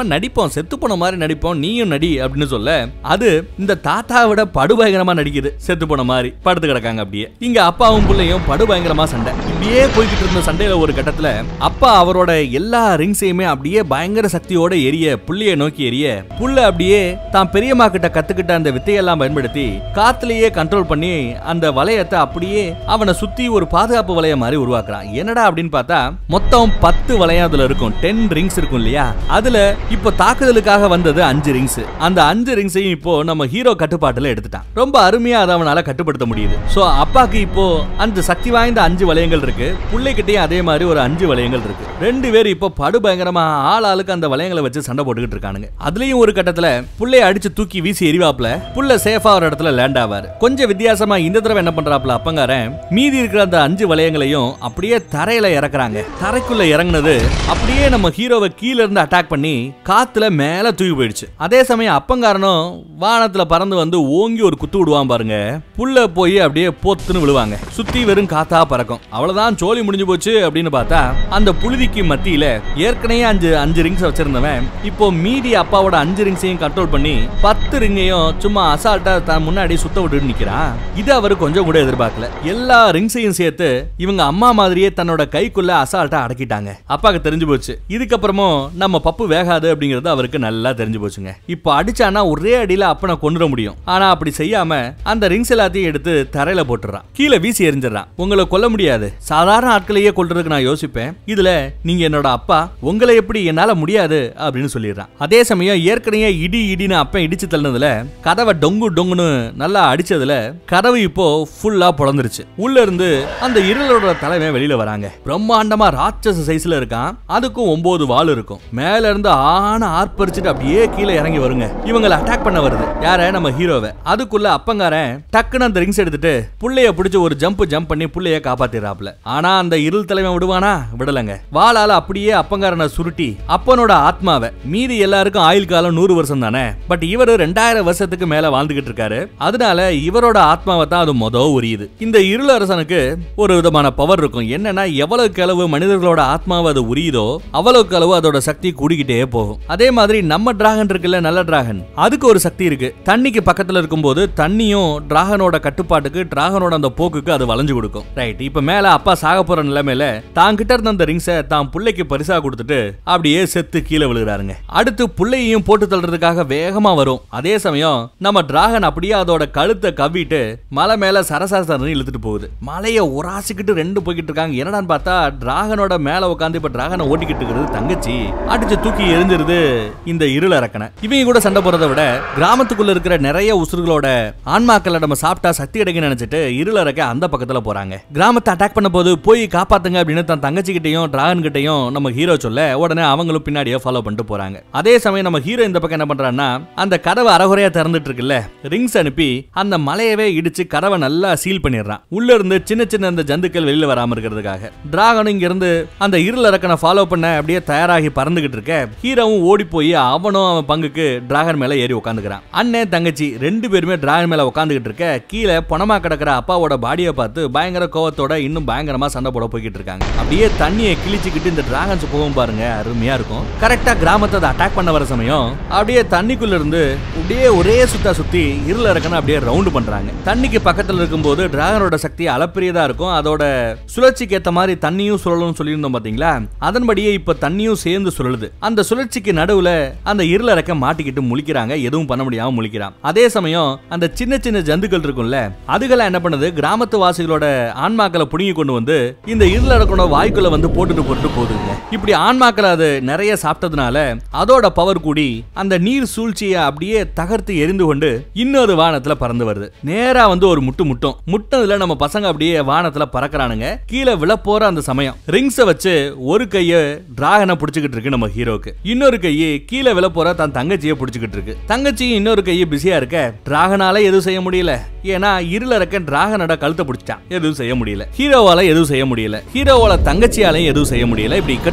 நம்ம நடிப்போம் செத்து போன மாதிரி நடிப்போம் நீயும் நடி அப்படின்னு சொல்ல அது இந்த தாத்தாவை விட படுபயங்கரமா நடிக்குது செத்து போன மாதிரி படுத்து கிடக்காங்க அப்படியே இங்க அப்பாவும் பிள்ளையும் படுபயங்கரமா சண்டை இப்படியே போய்கிட்டு இருந்த சண்டையில ஒரு கட்டத்துல அப்பா அவரோட எல்லா ரிங்ஸையுமே அப்படியே பயங்கர சக்தியோட எரிய புள்ளைய நோக்கி எரிய புள்ள அப்படியே தான் பெரியம்மா கிட்ட கத்துக்கிட்ட அந்த வித்தையெல்லாம் பயன்படுத்தி காத்துலயே கண்ட்ரோல் பண்ணி அந்த வளையத்தை அப்படியே அவனை சுத்தி ஒரு பாதுகாப்பு வளையம் மாதிரி உருவாக்குறான் என்னடா அப்படின்னு பார்த்தா மொத்தம் பத்து வளையம் அதுல இருக்கும் டென் ரிங்ஸ் இருக்கும் இல்லையா அதுல இப்போ தாக்குதலுக்காக வந்தது அஞ்சு ரிங்ஸ் அந்த அஞ்சு ரிங்ஸையும் இப்போ நம்ம ஹீரோ கட்டுப்பாட்டுல எடுத்துட்டான் ரொம்ப அருமையா அதை அவனால கட்டுப்படுத்த முடியுது சோ அப்பாக்கு இப்போ அந்த சக்தி வாய்ந்த அஞ்சு வளையங்கள் இருக்கு பிள்ளைகிட்டயும் அதே மாதிரி ஒரு அஞ்சு வளையங்கள் இருக்கு ரெண்டு பேர் இப்போ படு பயங்கரமா ஆள் ஆளுக்கு அந்த வளையங்களை வச்சு சண்டை போட்டுக்கிட்டு இருக்கானுங்க அதுலயும் ஒரு கட்டத்துல புள்ளைய அடிச்சு தூக்கி வீசி எரிவாப்ல புள்ள சேஃபா ஒரு இடத்துல லேண்ட் ஆவாரு கொஞ்சம் வித்தியாசமா இந்த தடவை என்ன பண்றாப்ல அப்பங்காரன் மீதி இருக்கிற அந்த அஞ்சு வளையங்களையும் அப்படியே தரையில இறக்குறாங்க தரைக்குள்ள இறங்குனது அப்படியே நம்ம ஹீரோவை கீழ இருந்து அட்டாக் பண்ணி காத்துல மேல தூக்கி போயிடுச்சு அதே சமயம் அப்பங்காரனும் வானத்துல பறந்து வந்து ஓங்கி ஒரு குத்து விடுவான் பாருங்க புள்ள போய் அப்படியே போத்துன்னு விழுவாங்க சுத்தி வெறும் காத்தா பறக்கும் அவ்வளவுதான் சோலி முடிஞ்சு போச்சு அப்படின்னு பார்த்தா அந்த புழுதிக்கு மத்தியில ஏற்கனவே அஞ்சு அஞ்சு ரிங்ஸ் வச்சிருந்தவன் இப்போ மீதி அப்பாவோட அஞ்சு ரிங்ஸையும் கண்ட்ரோல் பண்ணி பத்து ரிங்கையும் சும்மா அசால்ட்டா தான் முன்னாடி சுத்த விட்டுட்டு நிக்கிறான் இது அவரு கொஞ்சம் கூட எதிர்பார்க்கல எல்லா ரிங்ஸையும் சேர்த்து இவங்க அம்மா மாதிரியே தன்னோட கைக்குள்ள அசால்ட்டா அடக்கிட்டாங்க அப்பாக்கு தெரிஞ்சு போச்சு இதுக்கப்புறமும் நம்ம பப்பு வேகாது அப்படிங்கிறது அவருக்கு நல்லா தெரிஞ்சு போச்சுங்க இப்போ அடிச்சானா ஒரே அடியில அப்பனை கொண்டுட முடியும் ஆனா அப்படி செய்யாம அந்த ரிங்ஸ் எல்லாத்தையும் எடுத்து தரையில போட்டுறான் கீழே வீசி எரிஞ்சிடறான் உங்களை கொல்ல முடியாது சாதாரண ஆட்களையே கொல்றதுக்கு நான் யோசிப்பேன் இதுல நீங்க என்னோட அப்பா உங்களை எப்படி என்னால முடியாது அப்படின்னு சொல்லிடுறான் அதே சமயம் ஏற்கனவே இடி இடின்னு அப்பன் இடிச்சு தள்ளினதுல கதவை டொங்கு டொங்குன்னு நல்லா அடிச்சதுல கதவு இப்போ ஃபுல்லா புலந்துருச்சு உள்ள இருந்து அந்த இருளோட தலைமை வெளியில வராங்க பிரம்மாண்டமா ராட்சச சைஸ்ல இருக்கான் அதுக்கும் ஒன்பது வால் இருக்கும் மேல இருந்து ஆன ஆர்ப்பரிச்சுட்டு அப்படியே கீழே இறங்கி வருங்க இவங்களை அட்டாக் பண்ண வருது யார நம்ம ஹீரோவை அதுக்குள்ள அப்பங்காரன் டக்குன்னு அந்த ரிங்ஸ் எடுத்துட்டு புள்ளைய பிடிச்சு ஒரு ஜம்ப் ஜம்ப் பண்ணி புள்ளைய காப்பாத்திடுறாப்ல ஆனா அந்த இருள் தலைமை விடுவானா விடலங்க வாளால அப்படியே அப்பங்காரனை சுருட்டி அப்பனோட ஆத்மாவை மீதி எல்லாருக்கும் ஆயுள் காலம் நூறு வருஷம் தானே பட் இவரு ரெண்டாயிரம் வருஷத்துக்கு மேல வாழ்ந்துகிட்டு இருக்காரு அதனால இவரோட ஆத்மாவை தான் அது மொத உரியுது இந்த இருள் அரசனுக்கு ஒரு விதமான பவர் இருக்கும் என்னன்னா எவ்வளவுக்கு அளவு மனிதர்களோட ஆத்மாவை அது உரியுதோ அவ்வளவுக்கு அளவு அதோட சக்தி கூடிக்கிட்டே போகும் அதே மாதிரி நம்ம டிராகன் இருக்குல்ல நல்ல டிராகன் அதுக்கு ஒரு சக்தி இருக்கு தண்ணிக்கு பக்கத்துல இருக்கும்போது தண்ணியும் டிராகனோட கட்டுப்பாட்டுக்கு டிராகனோட அந்த போக்குக்கு அது வளைஞ்சு கொடுக்கும் ரைட் இப்ப மேல அப்பா சாக போற நிலைமையில தான் கிட்ட இருந்த அந்த ரிங்ஸை தான் புள்ளைக்கு பரிசா கொடுத்துட்டு அப்படியே செத்து கீழே விழுகிறாருங்க அடுத்து புள்ளையையும் போட்டு தள்ளுறதுக்காக வேகமா வரும் அதே சமயம் நம்ம டிராகன் அப்படியே அதோட கழுத்தை கவ்விட்டு மலை மேல சரசரசரன்னு இழுத்துட்டு போகுது மலையை உராசிக்கிட்டு ரெண்டு போய்கிட்டு இருக்காங்க என்னடான்னு பார்த்தா டிராகனோட மேல உட்காந்து இப்ப டிராகனை ஓட்டிக்கிட்டு இருக்கிறது தங்கச்சி அடிச்சு தூக்கி எரிஞ்சிருது இந்த இருள் அரக்கனை இவங்க கூட சண்டை போறதை விட கிராமத்துக்குள்ள இருக்கிற நிறைய உசுர்களோட ஆன்மாக்களை நம்ம சாப்பிட்டா சக்தி கிடைக்கும் நினைச்சிட்டு இருள் அரக்க அந்த பக்கத்துல போறாங்க கிராமத்தை அட்டாக் பண்ண போது போய் காப்பாத்துங்க அப்படின்னு தன் தங்கச்சி கிட்டையும் டிராகன் கிட்டையும் நம்ம ஹீரோ சொல்ல உடனே அவங்களும் பின்னாடியே ஃபாலோ பண்ணிட்டு போறாங்க அதே சமயம் நம்ம ஹீரோ இந்த பக்கம் என்ன பண்றான்னா அந்த கதவை அறகுறையா திறந்துட்டு இருக்குல்ல ரிங்ஸ் அனுப்பி அந்த மலையவே இடிச்சு கதவை நல்லா சீல் பண்ணிடுறான் உள்ள இருந்து சின்ன சின்ன அந்த ஜந்துக்கள் வெளியில வராம இருக்கிறதுக்காக டிராகனும் இங்க இருந்து அந்த இருள் அரக்கனை ஃபாலோ பண்ண அப்படியே தயாராகி பறந்துகிட்டு இருக்க ஹீரோவும் ஓடி போய் அவனும் அவன் பங்குக்கு டிராகன் மேல ஏறி உட்காந்துக்கிறான் அண்ணன் தங்கச்சி ரெண்டு பேருமே டிராகன் மேல உட்காந்துக்கிட்டு இருக்க கீழே பணமா கிடக்கிற அப்பாவோட பாடியை பார்த்து பயங்கர கோவத்தோட இன்னும் பயங்கரமா சண்டை போட போய்கிட்டு இருக்காங்க அப்படியே தண்ணியை கிழிச்சுக்கிட்டு இந்த டிராகன்ஸ் போகும் பாருங்க அருமையா இருக்கும் கரெக்டா கிராமத்தை அதை அட்டாக் பண்ண வர சமயம் அப்படியே தண்ணிக்குள்ள இருந்து அப்படியே ஒரே சுத்தா சுத்தி இருள இருக்கணும் அப்படியே ரவுண்டு பண்றாங்க தண்ணிக்கு பக்கத்துல இருக்கும்போது டிராகனோட சக்தி அளப்பரியதா இருக்கும் அதோட சுழற்சிக்கு ஏத்த மாதிரி தண்ணியும் சுழலும் சொல்லியிருந்தோம் பாத்தீங்களா அதன்படியே இப்ப தண்ணியும் சேர்ந்து சுழலுது அந்த சுழற்சிக்கு நடுவுல அந்த இருள ரெக்க மாட்டிக்கிட்டு முழிக்கிறாங்க எதுவும் பண்ண முடியாம முழிக்கிறான் அதே சமயம் அந்த சின்ன சின்ன ஜந்துக்கள் இருக்கும்ல அதுகெல்லாம் என்ன பண்ணுது கிராமத்து வாசிகளோட ஆன்மாக்களை புடுங்கி கொண்டு வந்து இந்த இருளடக்கோட வாய்க்குள்ள வந்து போட்டுட்டு போட்டுட்டு போகுதுங்க இப்படி ஆன்மாக்களை அது நிறைய சாப்பிட்டதுனால அதோட பவர் கூடி அந்த நீர் சூழ்ச்சியை அப்படியே தகர்த்து எரிந்து கொண்டு இன்னொரு வானத்துல பறந்து வருது நேரா வந்து ஒரு முட்டு முட்டும் முட்டதுல நம்ம பசங்க அப்படியே வானத்துல பறக்கறானுங்க கீழே விழப்போற அந்த சமயம் ரிங்ஸ வச்சு ஒரு கைய டிராகனை புடிச்சுக்கிட்டு இருக்கு நம்ம ஹீரோக்கு இன்னொரு கையை கீழே விழப்போற தன் தங்கச்சியை புடிச்சுக்கிட்டு இருக்கு தங்கச்சியும் இன்னொரு கையை பிஸியா இருக்க டிராகனால எதுவும் செய்ய முடியல ஏன்னா இருள இருக்க டிராகனோட கழுத்தை பிடிச்சிட்டான் எதுவும் செய்ய முடியல ஹீரோவால எதுவும் செய்ய முடியல ஹீரோவோட தங்கச்சியாலையும் எதுவும் செய்ய முடியல இப்படி இக்கட்டா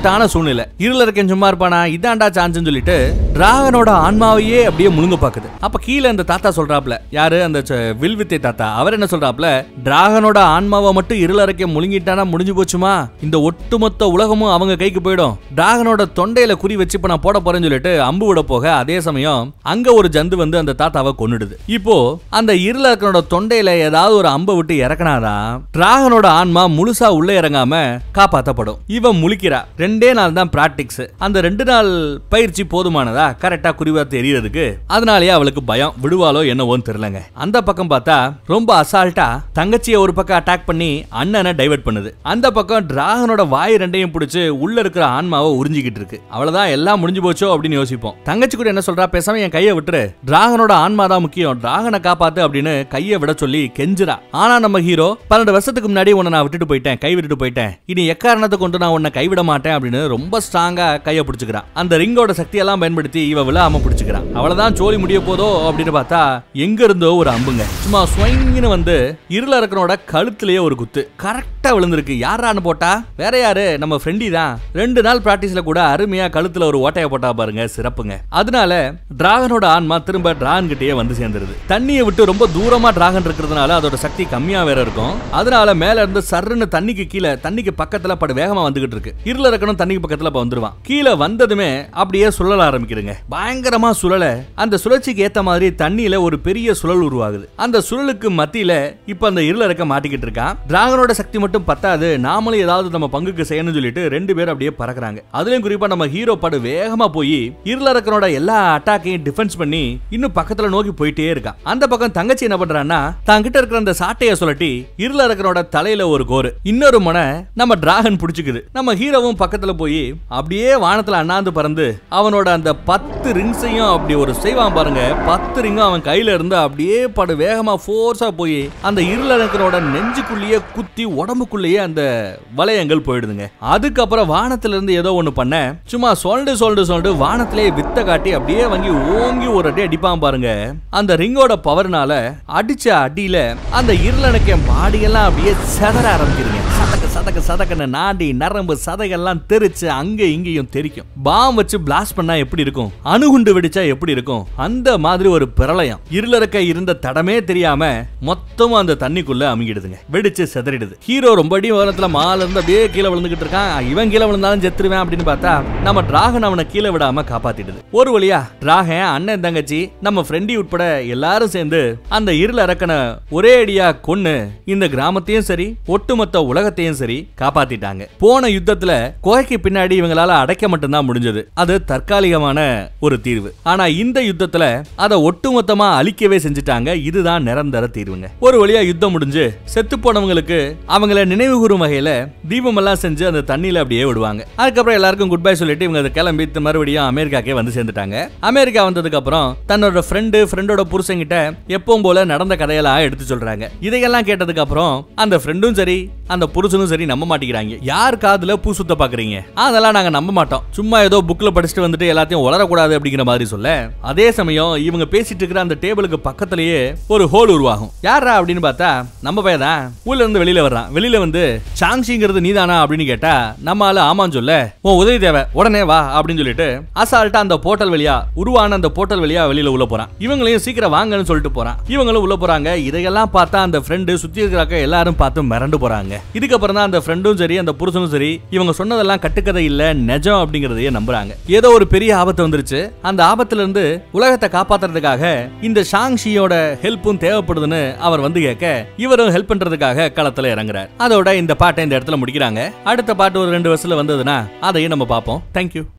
இக்கட்டான சூழ்நிலை இருள இருக்கேன் சும்மா இருப்பானா இதான்டா சான்ஸ்னு சொல்லிட்டு டிராகனோட ஆன்மாவையே அப்படியே முழுங்க பாக்குது அப்ப கீழே அந்த தாத்தா சொல்றாப்ல யாரு அந்த ச- வில்வித்தை தாத்தா அவர் என்ன சொல்றாப்ல டிராகனோட ஆன்மாவை மட்டும் இருளறைக்க முழுங்கிட்டானா முடிஞ்சு போச்சுமா இந்த ஒட்டுமொத்த உலகமும் அவங்க கைக்கு போயிடும் டிராகனோட தொண்டையில குறி வச்சு இப்ப நான் போட போறேன்னு சொல்லிட்டு அம்பு விட போக அதே சமயம் அங்க ஒரு ஜந்து வந்து அந்த தாத்தாவை கொன்னுடுது இப்போ அந்த இருளக்கனோட தொண்டையில ஏதாவது ஒரு அம்பை விட்டு இறக்குனாதான் டிராகனோட ஆன்மா முழுசா உள்ள இறங்காம காப்பாத்தப்படும் இவன் முழிக்கிறா ரெண்டே நாள் தான் பிராக்டிக்ஸ் அந்த ரெண்டு நாள் பயிற்சி போதுமானதா கரெக்டா குறிவா தெரியறதுக்கு அதனாலேயே அவளுக்கு பயம் விடுவாளோ என்னவோன்னு தெரியலங்க அந்த பக்கம் பார்த்தா ரொம்ப அசால்ட்டா தங்கச்சியை ஒரு பக்கம் அட்டாக் பண்ணி அண்ணனை டைவர்ட் பண்ணுது அந்த பக்கம் டிராகனோட வாய் ரெண்டையும் பிடிச்சு உள்ள இருக்கிற ஆன்மாவை உறிஞ்சிக்கிட்டு இருக்கு அவ்வளவுதான் எல்லாம் முடிஞ்சு போச்சோ அப்படின்னு யோசிப்போம் தங்கச்சி கூட என்ன சொல்றா பேசாம என் கையை விட்டுரு டிராகனோட ஆன்மா தான் முக்கியம் டிராகனை காப்பாத்து அப்படின்னு கையை விட சொல்லி கெஞ்சுறா ஆனா நம்ம ஹீரோ பன்னெண்டு வருஷத்துக்கு முன்னாடி உன்னை நான் விட்டுட்டு போயிட்டேன் கை விட்டுட்டு போயிட்டேன் இனி எக்காரணத்தை கொண்டு நான் உன்னை கைவிட மாட்டேன் அப்படின்னு ரொம்ப ஸ்ட்ராங்கா கையை பிடிச்சுக்கிறான் அந்த ரிங்கோட சக்தியெல்லாம் பயன்படுத்தி இவ விழாம பிடிச்சுக்கிறான் அவ்வளவுதான் சோலி முடிய போதோ அப்படின்னு பார்த்தா எங்க இருந்தோ ஒரு அம்புங்க சும்மா ஸ்வைங்னு வந்து இருளரக்கனோட கழுத்திலேயே ஒரு குத்து கரெக்டா விழுந்திருக்கு யாரான்னு போட்டா வேற யாரு நம்ம ஃப்ரெண்டி தான் ரெண்டு நாள் பிராக்டிஸ்ல கூட அருமையா கழுத்துல ஒரு ஓட்டைய போட்டா பாருங்க சிறப்புங்க அதனால டிராகனோட ஆன்மா திரும்ப டிராகன் கிட்டயே வந்து சேர்ந்துருது தண்ணியை விட்டு ரொம்ப தூரமா டிராகன் இருக்கிறதுனால அதோட சக்தி கம்மியா வேற இருக்கும் அதனால மேல இருந்து சர்ருன்னு தண்ணிக்கு கீழே தண்ணிக்கு பக்கத்துல படு வேகமா வந்துகிட்டு இருக்கு இருள இருக்கணும் தண்ணிக்கு பக்கத்துல இப்ப வந்துருவான் கீழே வந்ததுமே அப்படியே சுழல ஆரம்பிக்குதுங்க பயங்கரமா சுழல அந்த சுழற்சிக்கு ஏத்த மாதிரி தண்ணியில ஒரு பெரிய சுழல் உருவாகுது அந்த சுழலுக்கு மத்தியில இப்ப அந்த இருள இருக்க மாட்டிக்கிட்டு இருக்கான் டிராகனோட சக்தி மட்டும் பத்தாது நாமளும் ஏதாவது நம்ம பங்குக்கு செய்யணும்னு சொல்லிட்டு ரெண்டு பேரும் அப்படியே பறக்குறாங்க அதுலயும் குறிப்பா நம்ம ஹீரோ படு வேகமா போய் இருளரக்கனோட எல்லா அட்டாக்கையும் டிஃபென்ஸ் பண்ணி இன்னும் பக்கத்துல நோக்கி போயிட்டே இருக்கான் அந்த பக்கம் தங்கச்சி என்ன பண்றான்னா தான் கிட்ட இருக்கிற அந்த சாட்டைய சொல்லட்டி இருளரக்கனோட தலையில ஒரு கோரு இன்னொரு முனை நம்ம டிராகன் பிடிச்சுக்குது நம்ம ஹீரோவும் பக்கத்துல போய் அப்படியே வானத்துல அண்ணாந்து பறந்து அவனோட அந்த பத்து ரிங்ஸையும் அப்படி ஒரு செய்வான் பாருங்க பத்து ரிங்கும் அவன் கையில இருந்து அப்படியே படு வேகமா ஃபோர்ஸா போய் அந்த இருளரக்கனோட நெஞ்சுக்குள்ளேயே குத்தி உடம்புக்குள்ளேயே அந்த வளையங்கள் போயிடுதுங்க அதுக்கப்புறம் வானத்துல இருந்து ஏதோ ஒண்ணு பண்ண சும்மா சொல்டு சொல்டு சொல்டு வானத்திலே வித்த காட்டி அப்படியே வாங்கி ஓங்கி ஒரு அடி அடிப்பான் பாருங்க அந்த ரிங்கோட பவர்னால அடிச்ச அடியில அந்த இருளனுக்கு பாடியெல்லாம் அப்படியே செதற ஆரம்பிக்குதுங்க சதக்க சதக்க சதக்கன்னு நாடி நரம்பு சதைகள்லாம் தெரிச்சு அங்க இங்கேயும் தெரிக்கும் பாம் வச்சு பிளாஸ்ட் பண்ணா எப்படி இருக்கும் அணுகுண்டு வெடிச்சா எப்படி இருக்கும் அந்த மாதிரி ஒரு பிரளயம் இருளறக்க இருந்த தடமே தெரியாம மொத்தமும் அந்த தண்ணிக்குள்ள அமுங்கிடுதுங்க வெடிச்சு செதறிடுது ஹீரோ ரொம்ப அடி உலகத்துல மால இருந்து அப்படியே கீழே விழுந்துகிட்டு இருக்கான் இவன் கீழே விழுந்தாலும் செத்துருவேன் அப்படின்னு பார்த்தா நம்ம டிராகன் அவனை கீழே விடாம காப்பாத்திடுது ஒரு வழியா டிராகன் அண்ணன் தங்கச்சி நம்ம ஃப்ரெண்டி உட்பட எல்லாரும் சேர்ந்து அந்த இருள் அரக்கனை ஒரே அடியா கொன்னு இந்த கிராமத்தையும் சரி ஒட்டுமொத்த உலகத்தையும் சரி காப்பாத்திட்டாங்க போன யுத்தத்துல குகைக்கு பின்னாடி இவங்களால அடைக்க மட்டும்தான் முடிஞ்சது அது தற்காலிகமான ஒரு தீர்வு ஆனா இந்த யுத்தத்துல அதை ஒட்டுமொத்தமா அழிக்கவே செஞ்சுட்டாங்க இதுதான் நிரந்தர தீர்வுங்க ஒரு வழியா யுத்தம் முடிஞ்சு செத்து போனவங்களுக்கு அவங்கள நினைவு கூறும் வகையில தீபம் எல்லாம் செஞ்சு அந்த தண்ணியில அப்படியே விடுவாங்க அதுக்கப்புறம் எல்லாருக்கும் குட் பை சொல்லிட்டு இவங்க அதை கிளம்பி தி- மறுபடியும் அமெரிக்காக்கே வந்து சேர்ந்துட்டாங்க அமெரிக்கா வந்ததுக்கு அப்புறம் தன்னோட ஃப்ரெண்டு ஃப்ரெண்டோட புருஷங்கிட்ட எப்பவும் போல நடந்த கதையெல்லாம் எடுத்து சொல்றாங்க இதையெல்லாம் கேட்டதுக்கு அப்புறம் அந்த ஃப்ரெண்டும் சரி அந்த புருஷனும் சரி நம்ப மாட்டேங்கிறாங்க யார் காதுல பூ சுத்த பாக்குறீங்க அதெல்லாம் நாங்க நம்ப மாட்டோம் சும்மா ஏதோ புக்ல படிச்சுட்டு வந்துட்டு எல்லாத்தையும் வளரக்கூடாது அப்படிங்கிற மாதிரி சொல்ல அதே சமயம் இவங்க பேசிட்டு இருக்கிற அந்த டேபிளுக்கு பக்கத்திலேயே ஒரு ஹோல் உருவாகும் யாரா அப்படின்னு பார்த்தா நம்ம பையன் தான் ஊர்ல இருந்து வெளியில வர்றான் வெளியில வந்து சாங்ஷிங்கிறது நீதானா அப்படின்னு கேட்டா நம்ம ஆளு ஆமான்னு சொல்ல உன் உதவி தேவை உடனே வா அப்படின்னு சொல்லிட்டு அசால்ட்டா அந்த போர்ட்டல் வழியா உருவான அந்த போர்ட்டல் வழியா வெளியில உள்ள போறான் இவங்களையும் சீக்கிரம் வாங்கன்னு சொல்லிட்டு போறான் இவங்களும் உள்ள போறாங்க இதையெல்லாம் பார்த்தா அந்த ஃப்ரெண்டு சுத்தி இருக்கிறாக்க எல்லாரும் பார்த்து மிரண்டு போறாங்க இதுக்கப்புறம் தான் அந்த ஃப்ரெண்டும் சரி அந்த புருஷனும் சரி இவங்க சொன்னதெல்லாம் கட்டுக்கதை இல்ல நிஜம் அப்படிங்கறதையே நம்புறாங்க ஏதோ ஒரு பெரிய ஆபத்து வந்துருச்சு அந்த ஆபத்துல இருந்து உலகத்தை காப்பாத்துறதுக்காக இந்த ஷாங்ஷியோட ஹெல்ப்பும் தேவைப்படுதுன்னு அவர் வந்து கேட்க இவரும் ஹெல்ப் பண்றதுக்காக களத்துல இறங்குறார் அதோட இந்த பாட்டை இந்த இடத்துல முடிக்கிறாங்க அடுத்த பாட்டு ஒரு ரெண்டு வருஷத்துல வந்ததுன்னா அதையும் நம்ம பார்ப்போம் தேங்க்யூ